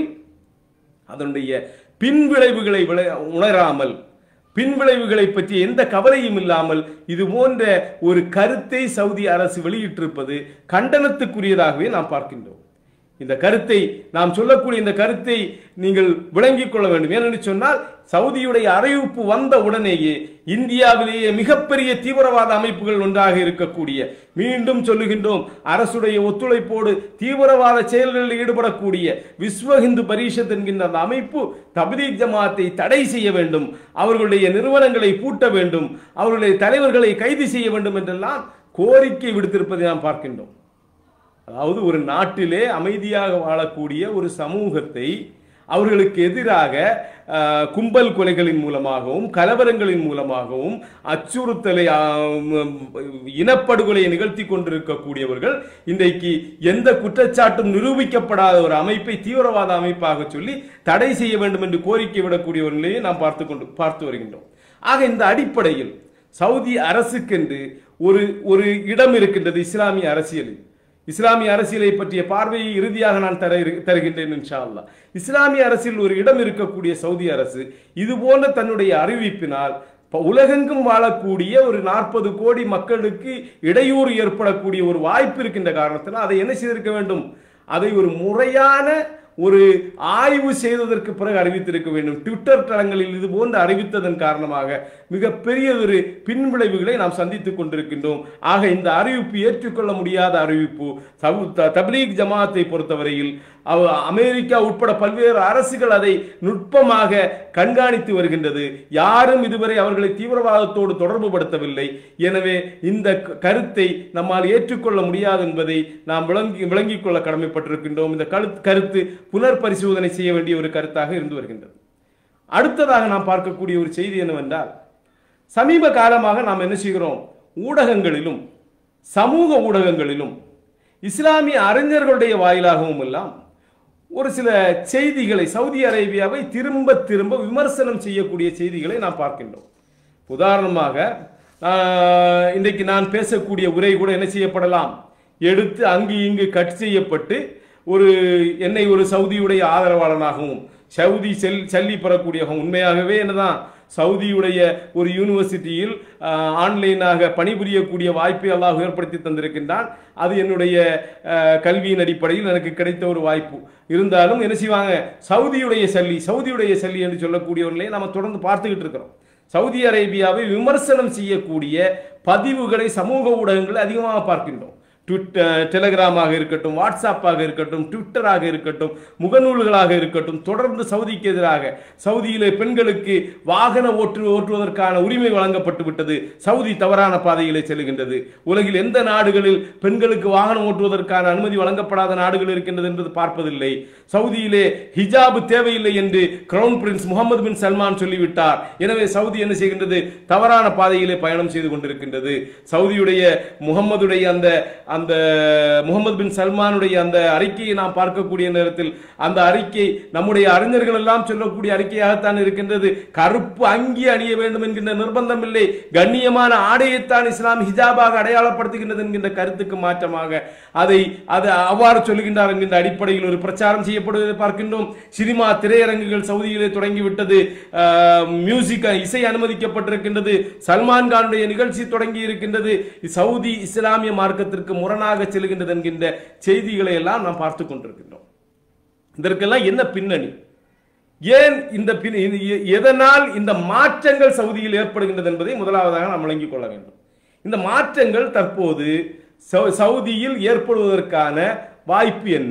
அதனுடைய பின்விளைவுகளை விளை- உணராமல் பின்விளைவுகளை பற்றி எந்த கவலையும் இல்லாமல் இது போன்ற ஒரு கருத்தை சவுதி அரசு வெளியிட்டிருப்பது கண்டனத்துக்குரியதாகவே நாம் பார்க்கின்றோம் இந்த கருத்தை நாம் சொல்லக்கூடிய இந்த கருத்தை நீங்கள் விளங்கிக் கொள்ள வேண்டும் ஏனென்று சொன்னால் சவுதியுடைய அறிவிப்பு வந்த உடனேயே இந்தியாவிலேயே மிகப்பெரிய தீவிரவாத அமைப்புகள் ஒன்றாக இருக்கக்கூடிய மீண்டும் சொல்லுகின்றோம் அரசுடைய ஒத்துழைப்போடு தீவிரவாத செயல்களில் ஈடுபடக்கூடிய விஸ்வ இந்து பரிஷத் என்கின்ற அந்த அமைப்பு தப்லீக் ஜமாத்தை தடை செய்ய வேண்டும் அவர்களுடைய நிறுவனங்களை பூட்ட வேண்டும் அவர்களுடைய தலைவர்களை கைது செய்ய வேண்டும் என்றெல்லாம் கோரிக்கை விடுத்திருப்பதை நாம் பார்க்கின்றோம் அதாவது ஒரு நாட்டிலே அமைதியாக வாழக்கூடிய ஒரு சமூகத்தை அவர்களுக்கு எதிராக அஹ், கும்பல் கொலைகளின் மூலமாகவும் கலவரங்களின் மூலமாகவும் அச்சுறுத்தலை ஆம், இனப்படுகொலையை நிகழ்த்தி கொண்டிருக்கக்கூடியவர்கள் இன்றைக்கு எந்த குற்றச்சாட்டும் நிரூபிக்கப்படாத ஒரு அமைப்பை தீவிரவாத அமைப்பாக சொல்லி தடை செய்ய வேண்டும் என்று கோரிக்கை விடக்கூடிய ஒரு நிலையை நாம் பார்த்து கொண்டு பார்த்து வருகின்றோம் ஆக இந்த அடிப்படையில் சவுதி அரசுக்கென்று ஒரு ஒரு இடம் இருக்கின்றது இஸ்லாமிய அரசியலில் இஸ்லாமிய அரசியலை பற்றிய பார்வையை இறுதியாக நான் தர இரு- தருகின்றேன் இன்ஷா அல்லாஹ் இஸ்லாமிய அரசியல் ஒரு இடம் இருக்கக்கூடிய சவுதி அரசு இது போன்ற தன்னுடைய அறிவிப்பினால் ப- உலகெங்கும் வாழக்கூடிய ஒரு நாற்பது கோடி மக்களுக்கு இடையூறு ஏற்படக்கூடிய ஒரு வாய்ப்பு இருக்கின்ற காரணத்தினால் அதை என்ன செய்திருக்க வேண்டும் அதை ஒரு முறையான ஒரு ஆய்வு செய்ததற்கு பிறகு அறிவித்திருக்க வேண்டும் ட்விட்டர் தளங்களில் இது போன்று அறிவித்ததன் காரணமாக மிகப்பெரிய ஒரு பின்விளைவுகளை நாம் சந்தித்துக் கொண்டிருக்கின்றோம் ஆக இந்த அறிவிப்பு ஏற்றுக்கொள்ள முடியாத அறிவிப்பு சவு- த- தப்லீக் ஜமாத்தை பொறுத்தவரையில் அவ- அமெரிக்கா உட்பட பல்வேறு அரசுகள் அதை நுட்பமாக கண்காணித்து வருகின்றது யாரும் இதுவரை அவர்களை தீவிரவாதத்தோடு தொடர்பு படுத்தவில்லை எனவே இந்த க- கருத்தை நம்மால் ஏற்றுக்கொள்ள முடியாது என்பதை நாம் விளங்கி விளங்கிக் கொள்ள கடமைப்பட்டிருக்கின்றோம் இந்த கருத்து கருத்து புனர் பரிசோதனை செய்ய வேண்டிய ஒரு கருத்தாக இருந்து வருகின்றது அடுத்ததாக நாம் பார்க்கக்கூடிய ஒரு செய்தி என்னவென்றால் சமீப காலமாக நாம் என்ன செய்கிறோம் ஊடகங்களிலும் சமூக ஊடகங்களிலும் இஸ்லாமிய அறிஞர்களுடைய வாயிலாகவும் எல்லாம் ஒரு சில செய்திகளை சவுதி அரேபியாவை திரும்ப திரும்ப விமர்சனம் செய்யக்கூடிய செய்திகளை நாம் பார்க்கின்றோம் உதாரணமாக ஆஹ், இன்றைக்கு நான் பேசக்கூடிய உரை கூட என்ன செய்யப்படலாம் எடுத்து அங்கு இங்கு கட் செய்யப்பட்டு ஒரு என்னை ஒரு சவுதியுடைய ஆதரவாளனாகவும் சவுதி செல் சல்லி பெறக்கூடியவங்க உண்மையாகவே என்னதான் சவுதியுடைய ஒரு யூனிவர்சிட்டியில் ஆஹ், ஆன்லைனாக பணிபுரியக்கூடிய வாய்ப்பை அல்லாஹ் ஏற்படுத்தி தந்திருக்கின்றான் அது என்னுடைய ஆஹ், கல்வியின் அடிப்படையில் எனக்கு கிடைத்த ஒரு வாய்ப்பு இருந்தாலும் என்ன செய்வாங்க சவுதியுடைய சல்லி சவுதியுடைய சல்லி என்று சொல்லக்கூடியவர்களே நம்ம தொடர்ந்து பார்த்துக்கிட்டு இருக்கிறோம் சவுதி அரேபியாவை விமர்சனம் செய்யக்கூடிய பதிவுகளை சமூக ஊடகங்களில் அதிகமாக பார்க்கின்றோம் ட்விட்டர் டெலகிராமாக இருக்கட்டும் வாட்ஸ்அப்பாக இருக்கட்டும் ட்விட்டராக இருக்கட்டும் முகநூல்களாக இருக்கட்டும் தொடர்ந்து சவுதிக்கு எதிராக சவுதியிலே பெண்களுக்கு வாகன ஓட்டு ஓட்டுவதற்கான உரிமை வழங்கப்பட்டு விட்டது சவுதி தவறான பாதையிலே செல்கின்றது உலகில் எந்த நாடுகளில் பெண்களுக்கு வாகனம் ஓட்டுவதற்கான அனுமதி வழங்கப்படாத நாடுகள் இருக்கின்றது என்பது பார்ப்பதில்லை சவுதியிலே ஹிஜாபு தேவையில்லை என்று crown prince Mohammed bin Salman சொல்லிவிட்டார் எனவே சவுதி என்ன செய்கின்றது தவறான பாதையிலே பயணம் செய்து கொண்டிருக்கின்றது சவுதியுடைய முகம்மதுடைய அந்த அந்த முகமது பின் சல்மானுடைய அந்த அறிக்கையை நாம் பார்க்கக்கூடிய நேரத்தில் அந்த அறிக்கை நம்முடைய அறிஞர்கள் எல்லாம் சொல்லக்கூடிய அறிக்கையாகத்தான் இருக்கின்றது கருப்பு அங்கி அணிய வேண்டும் என்கின்ற நிர்பந்தம் இல்லை கண்ணியமான ஆடையைத்தான் இஸ்லாம் ஹிஜாபாக அடையாளப்படுத்துகின்றது என்கின்ற கருத்துக்கு மாற்றமாக அதை அது அவ்வாறு சொல்லுகின்றார் என்கின்ற அடிப்படையில் ஒரு பிரச்சாரம் செய்யப்படுவதை பார்க்கின்றோம் சினிமா திரையரங்குகள் சவுதியிலே தொடங்கிவிட்டது ஆஹ், மியூசிக் இசை அனுமதிக்கப்பட்டிருக்கின்றது சல்மான் கானுடைய நிகழ்ச்சி தொடங்கி இருக்கின்றது சவுதி இஸ்லாமிய மார்க்கத்திற்கு முரணாக செல்கின்றது என்கின்ற செய்திகளை எல்லாம் நாம் பார்த்து கொண்டிருக்கின்றோம் இதற்கெல்லாம் என்ன பின்னணி ஏன் இந்த பின் இது எ- எதனால் இந்த மாற்றங்கள் சவுதியில் ஏற்படுகின்றது என்பதை முதலாவதாக நாம் விளங்கிக் கொள்ள வேண்டும் இந்த மாற்றங்கள் தற்போது சவு- சவுதியில் ஏற்படுவதற்கான வாய்ப்பு என்ன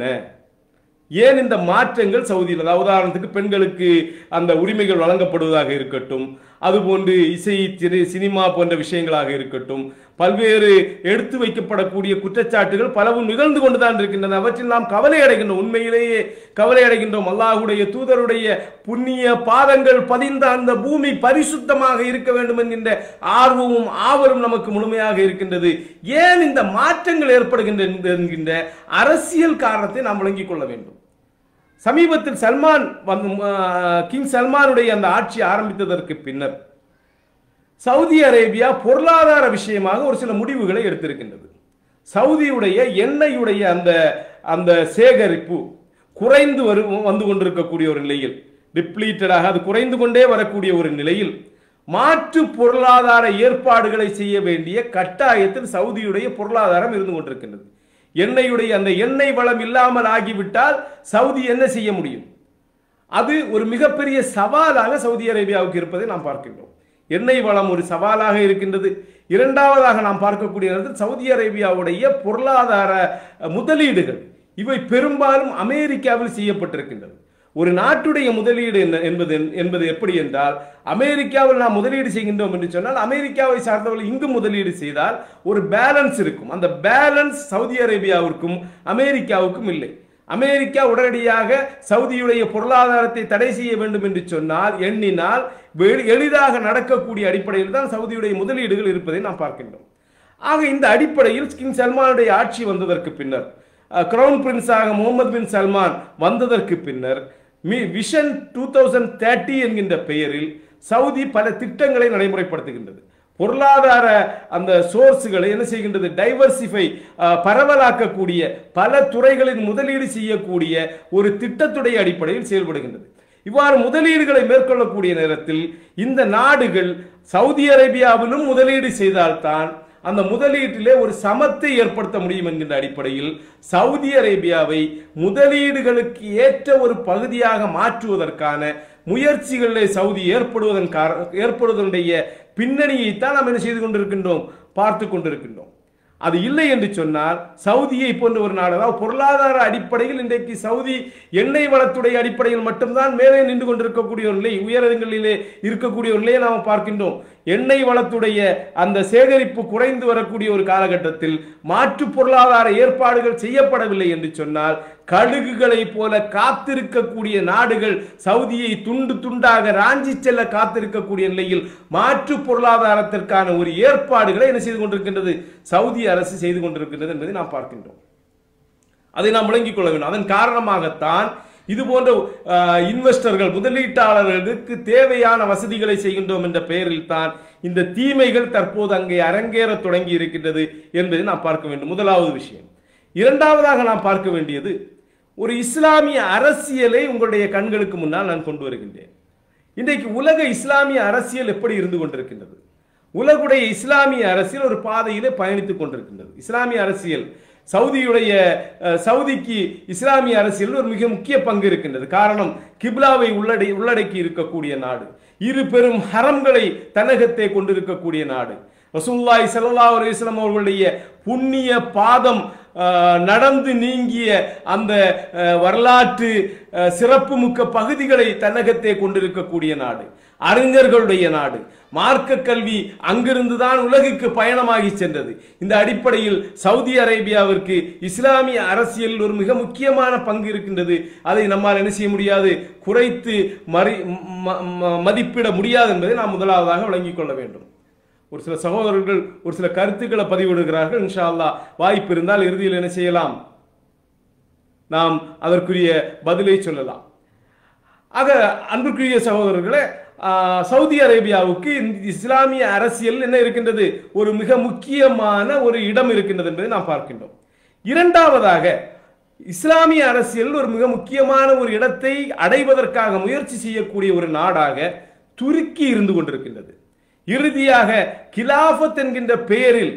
ஏன் இந்த மாற்றங்கள் சவுதியில் அதாவது உதாரணத்துக்கு பெண்களுக்கு அந்த உரிமைகள் வழங்கப்படுவதாக இருக்கட்டும் அதுபோன்று இசை திரை சினிமா போன்ற விஷயங்களாக இருக்கட்டும் பல்வேறு எடுத்து வைக்கப்படக்கூடிய குற்றச்சாட்டுகள் பலவும் நிகழ்ந்து கொண்டுதான் இருக்கின்றன அவற்றில் நாம் கவலை அடைகின்றோம் உண்மையிலேயே கவலை அடைகின்றோம் அல்லாஹுடைய தூதருடைய புண்ணிய பாதங்கள் பதிந்த அந்த பூமி பரிசுத்தமாக இருக்க வேண்டும் என்கின்ற ஆர்வமும் ஆவலும் நமக்கு முழுமையாக இருக்கின்றது ஏன் இந்த மாற்றங்கள் ஏற்படுகின்ற என்கின்ற அரசியல் காரணத்தை நாம் விளங்கிக் கொள்ள வேண்டும் சமீபத்தில் சல்மான் வந்து ஆஹ், கிங் சல்மானுடைய அந்த ஆட்சி ஆரம்பித்ததற்கு பின்னர் சவுதி அரேபியா பொருளாதார விஷயமாக ஒரு சில முடிவுகளை எடுத்திருக்கின்றது சவுதியுடைய எண்ணெயுடைய அந்த அந்த சேகரிப்பு குறைந்து வரும் வந்து கொண்டிருக்கக்கூடிய ஒரு நிலையில் டிப்ளீட்டடாக அது குறைந்து கொண்டே வரக்கூடிய ஒரு நிலையில் மாற்று பொருளாதார ஏற்பாடுகளை செய்ய வேண்டிய கட்டாயத்தில் சவுதியுடைய பொருளாதாரம் இருந்து கொண்டிருக்கின்றது எண்ணெயுடைய அந்த எண்ணெய் வளம் இல்லாமல் ஆகிவிட்டால் சவுதி என்ன செய்ய முடியும் அது ஒரு மிகப்பெரிய சவாலாக சவுதி அரேபியாவுக்கு இருப்பதை நாம் பார்க்கின்றோம் எண்ணெய் வளம் ஒரு சவாலாக இருக்கின்றது இரண்டாவதாக நாம் பார்க்கக்கூடிய நேரத்தில் சவுதி அரேபியாவுடைய பொருளாதார அஹ், முதலீடுகள் இவை பெரும்பாலும் அமெரிக்காவில் செய்யப்பட்டிருக்கின்றது ஒரு நாட்டுடைய முதலீடு என்ன என்பது என்பது எப்படி என்றால் அமெரிக்காவில் நாம் முதலீடு செய்கின்றோம் என்று சொன்னால் அமெரிக்காவை சார்ந்தவர்கள் இங்கு முதலீடு செய்தால் ஒரு பேலன்ஸ் இருக்கும் அந்த பேலன்ஸ் சவுதி அரேபியாவிற்கும் அமெரிக்காவுக்கும் இல்லை அமெரிக்கா உடனடியாக சவுதியுடைய பொருளாதாரத்தை தடை செய்ய வேண்டும் என்று சொன்னால் எண்ணினால் வெ- எளிதாக நடக்கக்கூடிய அடிப்படையில் தான் சவுதியுடைய முதலீடுகள் இருப்பதை நாம் பார்க்கின்றோம் ஆக இந்த அடிப்படையில் கிங் சல்மானுடைய ஆட்சி வந்ததற்கு பின்னர் அஹ், கிரவுன் பிரின்ஸாக முகமது பின் சல்மான் வந்ததற்கு பின்னர் மி விஷன் டூ தௌசண்ட் தேர்ட்டி என்கின்ற பெயரில் சவுதி பல திட்டங்களை நடைமுறைப்படுத்துகின்றது பொருளாதார அந்த சோர்ஸுகளை என்ன செய்கின்றது டைவர்சிஃபை பரவலாக்கக்கூடிய பல துறைகளில் முதலீடு செய்யக்கூடிய ஒரு திட்டத்துடைய அடிப்படையில் செயல்படுகின்றது இவ்வாறு முதலீடுகளை மேற்கொள்ளக்கூடிய நேரத்தில் இந்த நாடுகள் சவுதி அரேபியாவிலும் முதலீடு செய்தால்தான் அந்த முதலீட்டிலே ஒரு சமத்தை ஏற்படுத்த முடியும் என்கின்ற அடிப்படையில் சவுதி அரேபியாவை முதலீடுகளுக்கு ஏற்ற ஒரு பகுதியாக மாற்றுவதற்கான முயற்சிகளிலே சவுதி ஏற்படுவதன் கார ஏற்படுவதனுடைய பின்னணியைத்தான் நாம் என்ன செய்து கொண்டிருக்கின்றோம் பார்த்து கொண்டிருக்கின்றோம் அது இல்லை என்று சொன்னால் சவுதியை போன்ற ஒரு நாடு அதாவது பொருளாதார அடிப்படையில் இன்றைக்கு சவுதி எண்ணெய் வளத்துடைய அடிப்படையில் மட்டும்தான் மேலே நின்று கொண்டிருக்கக்கூடிய ஒரு நிலை உயரங்களிலே இருக்கக்கூடிய ஒரு நிலையை நாம் பார்க்கின்றோம் எண்ணெய் வளத்துடைய அந்த சேகரிப்பு குறைந்து வரக்கூடிய ஒரு காலகட்டத்தில் மாற்று பொருளாதார ஏற்பாடுகள் செய்யப்படவில்லை என்று சொன்னால் கழுகுகளை போல காத்திருக்கக்கூடிய நாடுகள் சவுதியை துண்டு துண்டாக ராஞ்சி செல்ல காத்திருக்கக்கூடிய நிலையில் மாற்று பொருளாதாரத்திற்கான ஒரு ஏற்பாடுகளை என்ன செய்து கொண்டிருக்கின்றது சவுதி அரசு செய்து கொண்டிருக்கின்றது என்பதை நாம் பார்க்கின்றோம் அதை நாம் விளங்கிக் கொள்ள வேண்டும் அதன் காரணமாகத்தான் இது போன்ற அஹ், இன்வெஸ்டர்கள் முதலீட்டாளர்களுக்கு தேவையான வசதிகளை செய்கின்றோம் என்ற பெயரில் தான் இந்த தீமைகள் தற்போது அங்கே அரங்கேற தொடங்கி இருக்கின்றது என்பதை நாம் பார்க்க வேண்டும் முதலாவது விஷயம் இரண்டாவதாக நாம் பார்க்க வேண்டியது ஒரு இஸ்லாமிய அரசியலை உங்களுடைய கண்களுக்கு முன்னால் நான் கொண்டு வருகின்றேன் இன்றைக்கு உலக இஸ்லாமிய அரசியல் எப்படி இருந்து கொண்டிருக்கின்றது உலகுடைய இஸ்லாமிய அரசியல் ஒரு பாதையிலே பயணித்துக் கொண்டிருக்கின்றது இஸ்லாமிய அரசியல் சவுதியுடைய அஹ், சவுதிக்கு இஸ்லாமிய அரசியல் ஒரு மிக முக்கிய பங்கு இருக்கின்றது காரணம் கிப்லாவை உள்ளடை உள்ளடக்கி இருக்கக்கூடிய நாடு இரு பெரும் ஹரம்களை தன்னகத்தை கொண்டிருக்கக்கூடிய நாடு ரசூலுல்லாஹி ஸல்லல்லாஹு அலைஹி வஸல்லம் அவர்களுடைய புண்ணிய பாதம் அஹ், நடந்து நீங்கிய அந்த அஹ், வரலாற்று அஹ், சிறப்புமிக்க பகுதிகளை தன்னகத்தே கொண்டிருக்கக்கூடிய நாடு அறிஞர்களுடைய நாடு மார்க்க கல்வி அங்கிருந்து தான் உலகுக்கு பயணமாகி சென்றது இந்த அடிப்படையில் சவுதி அரேபியாவிற்கு இஸ்லாமிய அரசியல் ஒரு மிக முக்கியமான பங்கு இருக்கின்றது அதை நம்மால் என்ன செய்ய முடியாது குறைத்து மறி ம- ம- மதிப்பிட முடியாது என்பதை நாம் முதலாவதாக விளங்கிக் கொள்ள வேண்டும் ஒரு சில சகோதரர்கள் ஒரு சில கருத்துக்களை பதிவிடுகிறார்கள் இன்ஷா அல்லாஹ் வாய்ப்பு இருந்தால் இறுதியில் என்ன செய்யலாம் நாம் அதற்குரிய பதிலை சொல்லலாம் ஆக அன்புக்குரிய சகோதரர்களே ஆ, சவுதி அரேபியாவுக்கு இந்த இஸ்லாமிய அரசியல் என்ன இருக்கின்றது ஒரு மிக முக்கியமான ஒரு இடம் இருக்கின்றது என்பதை நாம் பார்க்கின்றோம் இரண்டாவதாக இஸ்லாமிய அரசியல் ஒரு மிக முக்கியமான ஒரு இடத்தை அடைவதற்காக முயற்சி செய்யக்கூடிய ஒரு நாடாக துருக்கி இருந்து கொண்டிருக்கின்றது இறுதியாக கிலாஃபத் என்கின்ற பெயரில்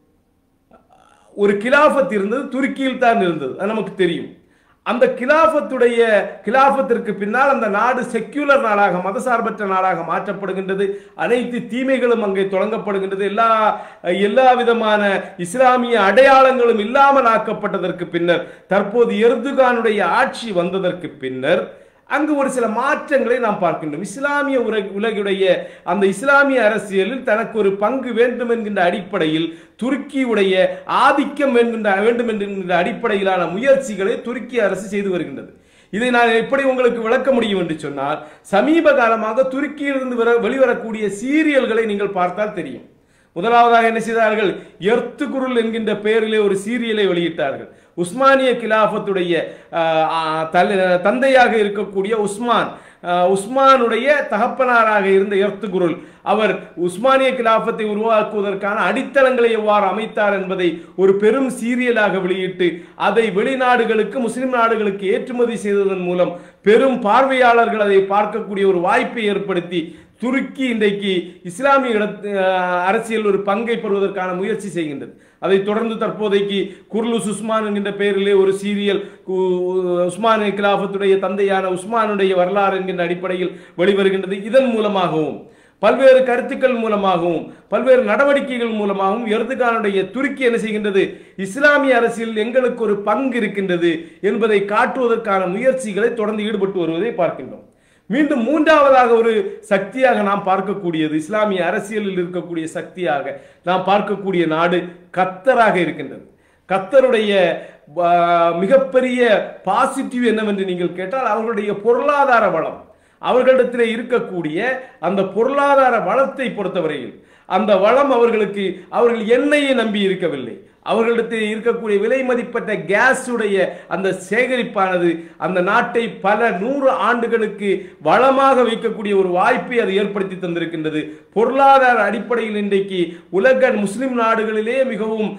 ஒரு கிலாஃபத் இருந்தது துருக்கியில் தான் இருந்தது அது நமக்கு தெரியும் அந்த கிலாஃபத்துடைய கிலாஃபத்திற்கு பின்னால் அந்த நாடு செக்யூலர் நாடாக மதசார்பற்ற நாடாக மாற்றப்படுகின்றது அனைத்து தீமைகளும் அங்கே தொடங்கப்படுகின்றது எல்லா எல்லா விதமான இஸ்லாமிய அடையாளங்களும் இல்லாமல் ஆக்கப்பட்டதற்கு பின்னர் தற்போது எர்துகானுடைய ஆட்சி வந்ததற்கு பின்னர் அங்கு ஒரு சில மாற்றங்களை நாம் பார்க்கின்றோம் இஸ்லாமிய உலக உலகுடைய அந்த இஸ்லாமிய அரசியலில் தனக்கு ஒரு பங்கு வேண்டும் என்கின்ற அடிப்படையில் துருக்கியுடைய ஆதிக்கம் என்கின்ற வேண்டும் என்கின்ற அடிப்படையிலான முயற்சிகளை துருக்கி அரசு செய்து வருகின்றது இதை நான் எப்படி உங்களுக்கு விளக்க முடியும் என்று சொன்னால் சமீப காலமாக துருக்கியிலிருந்து வர வெளிவரக்கூடிய சீரியல்களை நீங்கள் பார்த்தால் தெரியும் முதலாவதாக என்ன செய்தார்கள் எர்த்து குருள் என்கின்ற பெயரிலே ஒரு சீரியலை வெளியிட்டார்கள் உஸ்மானிய கிலாஃபத்துடைய ஆஹ், ஆஹ், தல- தந்தையாக இருக்கக்கூடிய உஸ்மான் ஆஹ், உஸ்மானுடைய தகப்பனாராக இருந்த எர்த்து குருள் அவர் உஸ்மானிய கிலாஃபத்தை உருவாக்குவதற்கான அடித்தளங்களை எவ்வாறு அமைத்தார் என்பதை ஒரு பெரும் சீரியலாக வெளியிட்டு அதை வெளிநாடுகளுக்கு முஸ்லிம் நாடுகளுக்கு ஏற்றுமதி செய்ததன் மூலம் பெரும் பார்வையாளர்கள் அதை பார்க்கக்கூடிய ஒரு வாய்ப்பை ஏற்படுத்தி துருக்கி இன்றைக்கு இஸ்லாமிய இடத்து அஹ், அரசியல் ஒரு பங்கை பெறுவதற்கான முயற்சி செய்கின்றது அதைத் தொடர்ந்து தற்போதைக்கு குர்லுஸ் உஸ்மான் என்கின்ற பெயரிலே ஒரு சீரியல் கு- உஸ்மான் கிலாஃபத்துடைய தந்தையான உஸ்மானுடைய வரலாறு என்கின்ற அடிப்படையில் வெளிவருகின்றது இதன் மூலமாகவும் பல்வேறு கருத்துக்கள் மூலமாகவும் பல்வேறு நடவடிக்கைகள் மூலமாகவும் எர்துகானுடைய துருக்கி என்ன செய்கின்றது இஸ்லாமிய அரசியல் எங்களுக்கு ஒரு பங்கு இருக்கின்றது என்பதை காட்டுவதற்கான முயற்சிகளை தொடர்ந்து ஈடுபட்டு வருவதை பார்க்கின்றோம் மீண்டும் மூன்றாவதாக ஒரு சக்தியாக நாம் பார்க்கக்கூடியது இஸ்லாமிய அரசியலில் இருக்கக்கூடிய சக்தியாக நாம் பார்க்கக்கூடிய நாடு கத்தராக இருக்கின்றது கத்தருடைய ஆ, மிகப்பெரிய பாசிட்டிவ் என்னவென்று நீங்கள் கேட்டால் அவர்களுடைய பொருளாதார வளம் அவர்களிடத்தில் இருக்கக்கூடிய அந்த பொருளாதார வளத்தை பொறுத்தவரையில் அந்த வளம் அவர்களுக்கு அவர்கள் எண்ணெயை நம்பி இருக்கவில்லை அவர்களிடத்தில் இருக்கக்கூடிய விலை மதிப்பற்ற கேஸ் உடைய அந்த சேகரிப்பானது அந்த நாட்டை பல நூறு ஆண்டுகளுக்கு வளமாக வைக்கக்கூடிய ஒரு வாய்ப்பை அது ஏற்படுத்தி தந்திருக்கின்றது பொருளாதார அடிப்படையில் இன்றைக்கு உலக முஸ்லிம் நாடுகளிலே மிகவும்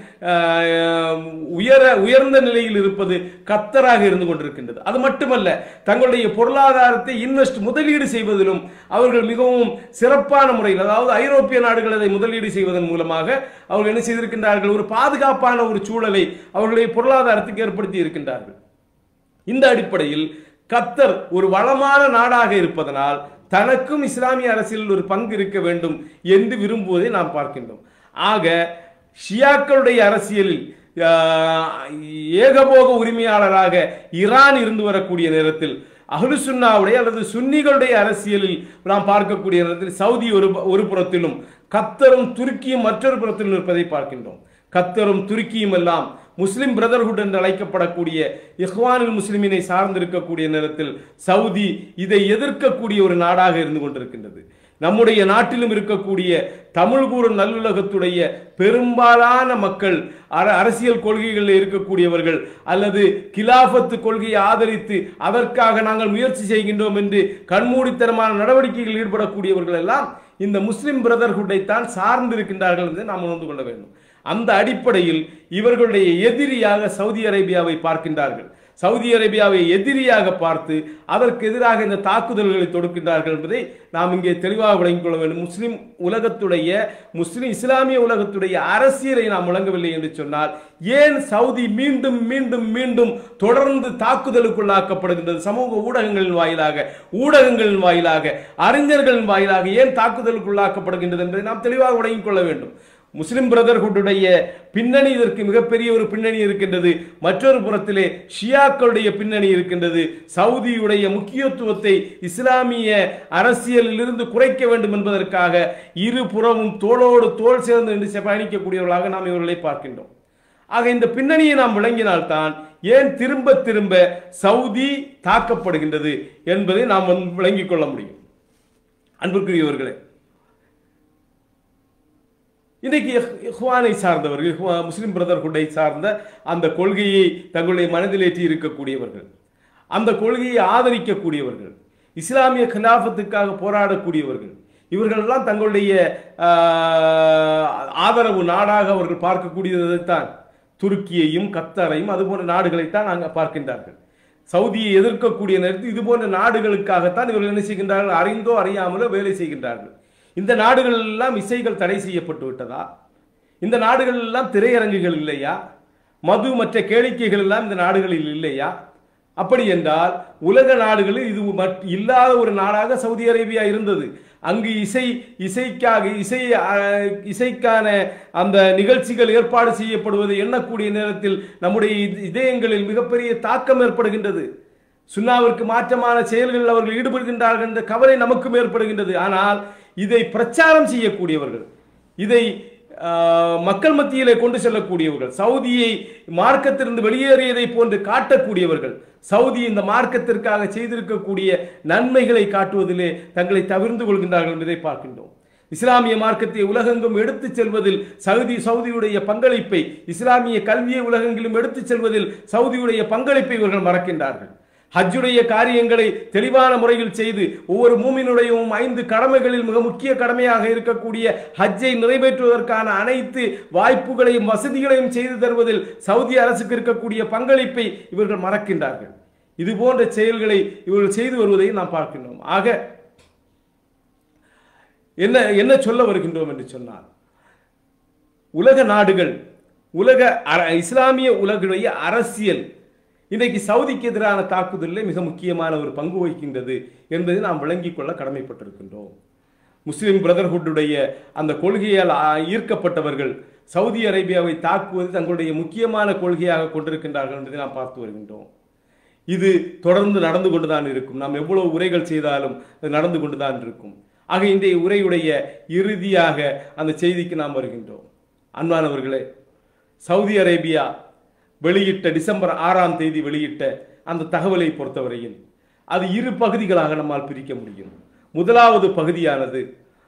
ஆஹ், உயர உயர்ந்த நிலையில் இருப்பது கத்தராக இருந்து கொண்டிருக்கின்றது அது மட்டுமல்ல தங்களுடைய பொருளாதாரத்தை இன்வெஸ்ட் முதலீடு செய்வதிலும் அவர்கள் மிகவும் சிறப்பான முறையில் அதாவது ஐரோப்பிய நாடுகள் அதை முதலீடு செய்வதன் மூலமாக அவர்கள் என்ன செய்திருக்கின்றார்கள் ஒரு பாதுகாப்பான ஒரு சூழலை அவர்களுடைய பொருளாதாரத்துக்கு ஏற்படுத்தி இருக்கின்றார்கள் இந்த அடிப்படையில் கத்தர் ஒரு வளமான நாடாக இருப்பதனால் தனக்கும் இஸ்லாமிய அரசியலில் ஒரு பங்கு இருக்க வேண்டும் என்று விரும்புவதை நாம் பார்க்கின்றோம் ஆக ஷியாக்களுடைய அரசியலில் ஆஹ், ஏகபோக உரிமையாளராக ஈரான் இருந்து வரக்கூடிய நேரத்தில் அஹ்லு சுன்னாவுடைய அல்லது சுன்னிகளுடைய அரசியலில் நாம் பார்க்கக்கூடிய நேரத்தில் சவுதி ஒரு ஒரு புறத்திலும் கத்தரும் துருக்கியும் மற்றொரு புறத்திலும் இருப்பதை பார்க்கின்றோம் கத்தரும் துருக்கியும் எல்லாம் முஸ்லிம் பிரதர்ஹுட் என்று அழைக்கப்படக்கூடிய இஹ்வானுல் முஸ்லிமினை சார்ந்திருக்கக்கூடிய நேரத்தில் சவுதி இதை எதிர்க்கக்கூடிய ஒரு நாடாக இருந்து கொண்டிருக்கின்றது நம்முடைய நாட்டிலும் இருக்கக்கூடிய தமிழ் கூறும் நல்லுலகத்துடைய பெரும்பாலான மக்கள் அர- அரசியல் கொள்கைகளில் இருக்கக்கூடியவர்கள் அல்லது கிலாஃபத்து கொள்கையை ஆதரித்து அதற்காக நாங்கள் முயற்சி செய்கின்றோம் என்று கண்மூடித்தனமான நடவடிக்கைகளில் ஈடுபடக்கூடியவர்கள் எல்லாம் இந்த முஸ்லிம் பிரதர்ஹுட்டை தான் சார்ந்திருக்கின்றார்கள் என்று நாம் உணர்ந்து கொள்ள வேண்டும் அந்த அடிப்படையில் இவர்களுடைய எதிரியாக சவுதி அரேபியாவை பார்க்கின்றார்கள் சவுதி அரேபியாவை எதிரியாக பார்த்து அதற்கு எதிராக இந்த தாக்குதல்களை தொடுக்கின்றார்கள் என்பதை நாம் இங்கே தெளிவாக விளங்கிக் கொள்ள வேண்டும் முஸ்லிம் உலகத்துடைய முஸ்லிம் இஸ்லாமிய உலகத்துடைய அரசியலை நாம் விளங்கவில்லை என்று சொன்னால் ஏன் சவுதி மீண்டும் மீண்டும் மீண்டும் தொடர்ந்து தாக்குதலுக்குள்ளாக்கப்படுகின்றது சமூக ஊடகங்களின் வாயிலாக ஊடகங்களின் வாயிலாக அறிஞர்களின் வாயிலாக ஏன் தாக்குதலுக்குள்ளாக்கப்படுகின்றது என்பதை நாம் தெளிவாக விளங்கிக் கொள்ள வேண்டும் முஸ்லிம் பிரதர்ஹுட்டுடைய பின்னணி இதற்கு மிகப்பெரிய ஒரு பின்னணி இருக்கின்றது மற்றொரு புறத்திலே ஷியாக்களுடைய பின்னணி இருக்கின்றது சவுதியுடைய முக்கியத்துவத்தை இஸ்லாமிய அரசியலில் இருந்து குறைக்க வேண்டும் என்பதற்காக இரு புறமும் தோளோடு தோள் சேர்ந்து நின்று பயணிக்கக்கூடியவர்களாக நாம் இவர்களை பார்க்கின்றோம் ஆக இந்த பின்னணியை நாம் விளங்கினால்தான் ஏன் திரும்ப திரும்ப சவுதி தாக்கப்படுகின்றது என்பதை நாம் வந்து விளங்கிக் கொள்ள முடியும் அன்புக்குரியவர்களே இன்றைக்கு இஹ்- இஹ்வானை சார்ந்தவர்கள் இஹ்வா- முஸ்லிம் பிரதர்ஹுட்டை சார்ந்த அந்த கொள்கையை தங்களுடைய மனதிலேற்றி இருக்கக்கூடியவர்கள் அந்த கொள்கையை ஆதரிக்கக்கூடியவர்கள் இஸ்லாமிய கிலாஃபத்துக்காக போராடக்கூடியவர்கள் இவர்களெல்லாம் தங்களுடைய ஆஹ், ஆதரவு நாடாக அவர்கள் பார்க்கக்கூடியதைத்தான் துருக்கியையும் கத்தாரையும் அதுபோன்ற நாடுகளைத்தான் அங்கே பார்க்கின்றார்கள் சவுதியை எதிர்க்கக்கூடிய நேரத்தில் இது போன்ற நாடுகளுக்காகத்தான் இவர்கள் என்ன செய்கின்றார்கள் அறிந்தோ அறியாமலோ வேலை செய்கின்றார்கள் இந்த நாடுகள் எல்லாம் இசைகள் தடை செய்யப்பட்டு விட்டதா இந்த நாடுகள் எல்லாம் திரையரங்குகள் இல்லையா மது மற்ற கேளிக்கைகள் எல்லாம் இந்த நாடுகளில் இல்லையா அப்படி என்றால் உலக நாடுகளில் இது மட்- இல்லாத ஒரு நாடாக சவுதி அரேபியா இருந்தது அங்கு இசை இசைக்காக இசை அஹ், இசைக்கான அந்த நிகழ்ச்சிகள் ஏற்பாடு செய்யப்படுவதை எண்ணக்கூடிய நேரத்தில் நம்முடைய இத- இதயங்களில் மிகப்பெரிய தாக்கம் ஏற்படுகின்றது சுன்னாவிற்கு மாற்றமான செயல்களில் அவர்கள் ஈடுபடுகின்றார்கள் என்ற கவலை நமக்கும் ஏற்படுகின்றது ஆனால் இதை பிரச்சாரம் செய்யக்கூடியவர்கள் இதை ஆஹ், மக்கள் மத்தியிலே கொண்டு செல்லக்கூடியவர்கள் சவுதியை மார்க்கத்திலிருந்து வெளியேறியதை போன்று காட்டக்கூடியவர்கள் சவுதி இந்த மார்க்கத்திற்காக செய்திருக்கக்கூடிய நன்மைகளை காட்டுவதிலே தங்களை தவிர்ந்து கொள்கின்றார்கள் என்பதை பார்க்கின்றோம் இஸ்லாமிய மார்க்கத்தை உலகெங்கும் எடுத்துச் செல்வதில் சவுதி சவுதியுடைய பங்களிப்பை இஸ்லாமிய கல்வியை உலகெங்கிலும் எடுத்துச் செல்வதில் சவுதியுடைய பங்களிப்பை இவர்கள் மறக்கின்றார்கள் ஹஜ்ஜுடைய காரியங்களை தெளிவான முறையில் செய்து ஒவ்வொரு மூமினுடையவும் ஐந்து கடமைகளில் மிக முக்கிய கடமையாக இருக்கக்கூடிய ஹஜ்ஜை நிறைவேற்றுவதற்கான அனைத்து வாய்ப்புகளையும் வசதிகளையும் செய்து தருவதில் சவுதி அரசுக்கு இருக்கக்கூடிய பங்களிப்பை இவர்கள் மறக்கின்றார்கள் இது போன்ற செயல்களை இவர்கள் செய்து வருவதை நாம் பார்க்கின்றோம் ஆக என்ன என்ன சொல்ல வருகின்றோம் என்று சொன்னால் உலக நாடுகள் உலக அர- இஸ்லாமிய உலகுடைய அரசியல் இன்றைக்கு சவுதிக்கு எதிரான தாக்குதலில் மிக முக்கியமான ஒரு பங்கு வகிக்கின்றது என்பதை நாம் விளங்கிக் கொள்ள கடமைப்பட்டிருக்கின்றோம் முஸ்லிம் பிரதர்ஹுட்டுடைய அந்த கொள்கையால் ஆ, ஈர்க்கப்பட்டவர்கள் சவுதி அரேபியாவை தாக்குவது தங்களுடைய முக்கியமான கொள்கையாக கொண்டிருக்கின்றார்கள் என்பதை நாம் பார்த்து வருகின்றோம் இது தொடர்ந்து நடந்து கொண்டுதான் இருக்கும் நாம் எவ்வளவு உரைகள் செய்தாலும் அது நடந்து கொண்டுதான் இருக்கும் ஆக இன்றைய உரையுடைய இறுதியாக அந்த செய்திக்கு நாம் வருகின்றோம் அன்பானவர்களே சவுதி அரேபியா வெளியிட்ட டிசம்பர் ஆறாம் தேதி வெளியிட்ட அந்த தகவலை பொறுத்தவரையில் அது இரு பகுதிகளாக நம்மால் பிரிக்க முடியும் முதலாவது பகுதியானது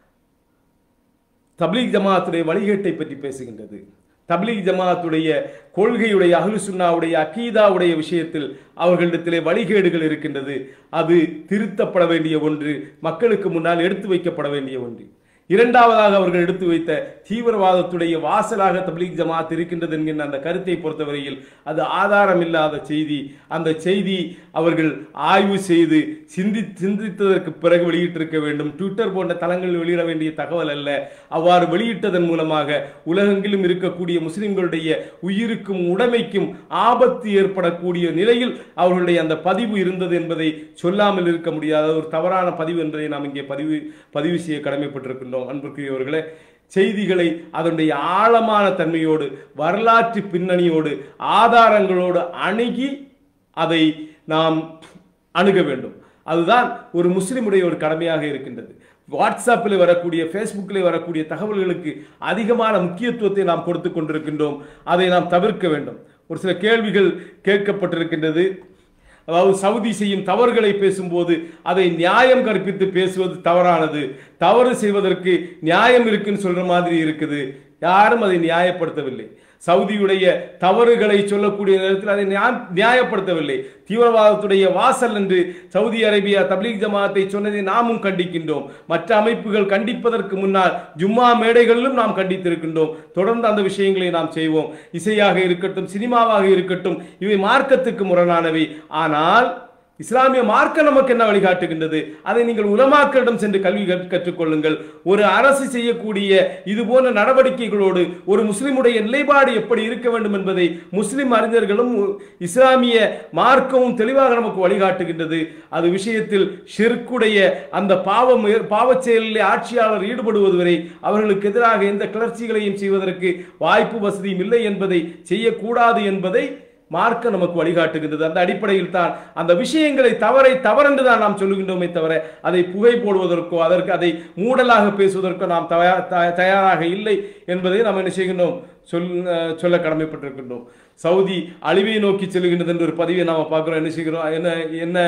தப்லீக் ஜமாத்துடைய வழிகேட்டை பற்றி பேசுகின்றது தப்லீக் ஜமாத்துடைய கொள்கையுடைய அஹ்லு சுன்னாவுடைய அக்கீதாவுடைய விஷயத்தில் அவர்களிடத்திலே வழிகேடுகள் இருக்கின்றது அது திருத்தப்பட வேண்டிய ஒன்று மக்களுக்கு முன்னால் எடுத்து வைக்கப்பட வேண்டிய ஒன்று இரண்டாவதாக அவர்கள் எடுத்து வைத்த தீவிரவாதத்துடைய வாசலாக தப்லீக் ஜமாத் இருக்கின்றது என்கின்ற அந்த கருத்தை பொறுத்தவரையில் அது ஆதாரம் இல்லாத செய்தி அந்த செய்தி அவர்கள் ஆய்வு செய்து சிந்தி சிந்தித்ததற்கு பிறகு வெளியிட்டிருக்க வேண்டும் ட்விட்டர் போன்ற தளங்களில் வெளியிட வேண்டிய தகவல் அல்ல அவ்வாறு வெளியிட்டதன் மூலமாக உலகெங்கிலும் இருக்கக்கூடிய முஸ்லிம்களுடைய உயிருக்கும் உடைமைக்கும் ஆபத்து ஏற்படக்கூடிய நிலையில் அவர்களுடைய அந்த பதிவு இருந்தது என்பதை சொல்லாமல் இருக்க முடியாத ஒரு தவறான பதிவு என்பதை நாம் இங்கே பதிவு பதிவு செய்ய கடமைப்பட்டிருக்கின்றோம் அன்புக்குரியவர்களே செய்திகளை அதனுடைய ஆழமான தன்மையோடு வரலாற்று பின்னணியோடு ஆதாரங்களோடு அணுகி அதை நாம் அணுக வேண்டும் அதுதான் ஒரு முஸ்லிமுடைய ஒரு கடமையாக இருக்கின்றது வாட்ஸ்அப்பில் வரக்கூடிய ஃபேஸ்புக்கில் வரக்கூடிய தகவல்களுக்கு அதிகமான முக்கியத்துவத்தை நாம் கொடுத்து கொண்டிருக்கின்றோம் அதை நாம் தவிர்க்க வேண்டும் ஒரு சில கேள்விகள் கேட்கப்பட்டிருக்கின்றது அதாவது சவுதி செய்யும் தவறுகளை பேசும்போது அதை நியாயம் கற்பித்து பேசுவது தவறானது தவறு செய்வதற்கு நியாயம் இருக்குன்னு சொல்ற மாதிரி இருக்குது யாரும் அதை நியாயப்படுத்தவில்லை சவுதியுடைய தவறுகளை சொல்லக்கூடிய நேரத்தில் அதை நியா- நியாயப்படுத்தவில்லை தீவிரவாதத்துடைய வாசல் என்று சவுதி அரேபியா தப்லீக் ஜமாத்தை சொன்னதை நாமும் கண்டிக்கின்றோம் மற்ற அமைப்புகள் கண்டிப்பதற்கு முன்னால் ஜும்மா மேடைகளிலும் நாம் கண்டித்திருக்கின்றோம் தொடர்ந்து அந்த விஷயங்களை நாம் செய்வோம் இசையாக இருக்கட்டும் சினிமாவாக இருக்கட்டும் இவை மார்க்கத்துக்கு முரணானவை ஆனால் இஸ்லாமிய மார்க்கம் நமக்கு என்ன வழிகாட்டுகின்றது அதை நீங்கள் உலமாக்களிடம் சென்று கல்வி கற்- கற்றுக்கொள்ளுங்கள் ஒரு அரசு செய்யக்கூடிய இது போன்ற நடவடிக்கைகளோடு ஒரு முஸ்லிமுடைய நிலைப்பாடு எப்படி இருக்க வேண்டும் என்பதை முஸ்லிம் அறிஞர்களும் இஸ்லாமிய மார்க்கமும் தெளிவாக நமக்கு வழிகாட்டுகின்றது அது விஷயத்தில் ஷிர்க்குடைய அந்த பாவம் பாவச் செயலில் ஆட்சியாளர் ஈடுபடுவது வரை அவர்களுக்கு எதிராக எந்த கிளர்ச்சிகளையும் செய்வதற்கு வாய்ப்பு வசதியும் இல்லை என்பதை செய்யக்கூடாது என்பதை மார்க்க நமக்கு வழிகாட்டுகின்றது அந்த அடிப்படையில் தான் அந்த விஷயங்களை தவறை தவறென்று தான் நாம் சொல்லுகின்றோமே தவிர அதை புகை போடுவதற்கோ அதற்கு அதை மூடலாக பேசுவதற்கோ நாம் தயா- த- தயாராக இல்லை என்பதை நாம் என்ன செய்கின்றோம் சொல் அஹ் சொல்ல கடமைப்பட்டிருக்கின்றோம் சவுதி அழிவை நோக்கி செல்கின்றது என்ற ஒரு பதிவை நாம் பார்க்கிறோம் என்ன செய்கிறோம் என்ன என்ன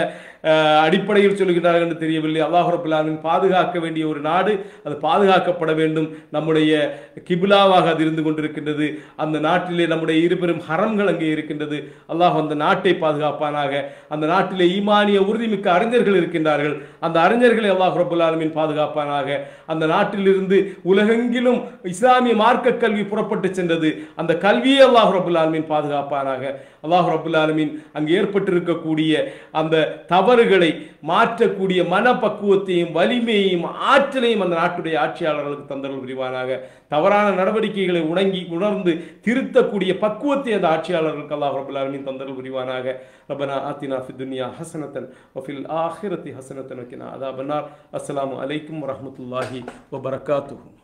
அஹ், அடிப்படையில் சொல்கிறார்கள் என்று தெரியவில்லை அல்லாஹ் ரபுல் ஆலமீன் பாதுகாக்க வேண்டிய ஒரு நாடு அது பாதுகாக்கப்பட வேண்டும் நம்முடைய கிபிலாவாக அது இருந்து கொண்டிருக்கின்றது அந்த நாட்டிலே நம்முடைய இருபெரும் ஹரம்கள் அங்கே இருக்கின்றது அல்லாஹ் அந்த நாட்டை பாதுகாப்பானாக அந்த நாட்டிலே ஈமானிய உறுதிமிக்க அறிஞர்கள் இருக்கின்றார்கள் அந்த அறிஞர்களை அல்லாஹ் ரபுல் ஆலமீன் பாதுகாப்பானாக அந்த நாட்டிலிருந்து உலகெங்கிலும் இஸ்லாமிய மார்க்க கல்வி புறப்பட்டு சென்றது அந்த கல்வியை அல்லாஹ் ரபுல் ஆலமீன் பாதுகாப்பானாக அல்லாஹ் ரபுல் ஆலமீன் அங்கு ஏற்பட்டிருக்கக்கூடிய அந்த தவறுகளை மாற்றக்கூடிய மனப்பக்குவத்தையும் வலிமையையும் ஆற்றலையும் அந்த நாட்டுடைய ஆட்சியாளர்களுக்கு தந்தர்கள் புரிவானாக தவறான நடவடிக்கைகளை உணங்கி உணர்ந்து திருத்தக்கூடிய பக்குவத்தை அந்த ஆட்சியாளர்களுக்கு அல்லாஹ் ரபுல் ஆலமீன் தந்தர்கள் புரிவானாக ரபனா ஆத்தினா ஃபி துன்யா ஹசனத்தன் வஃபில் ஆஹிரத்தி ஹசனத்தன் வக்கினா அதா பன்னார் அஸ்ஸலாமு அலைக்கும் வரஹ்மத்துல்லாஹி வபரகாத்துஹு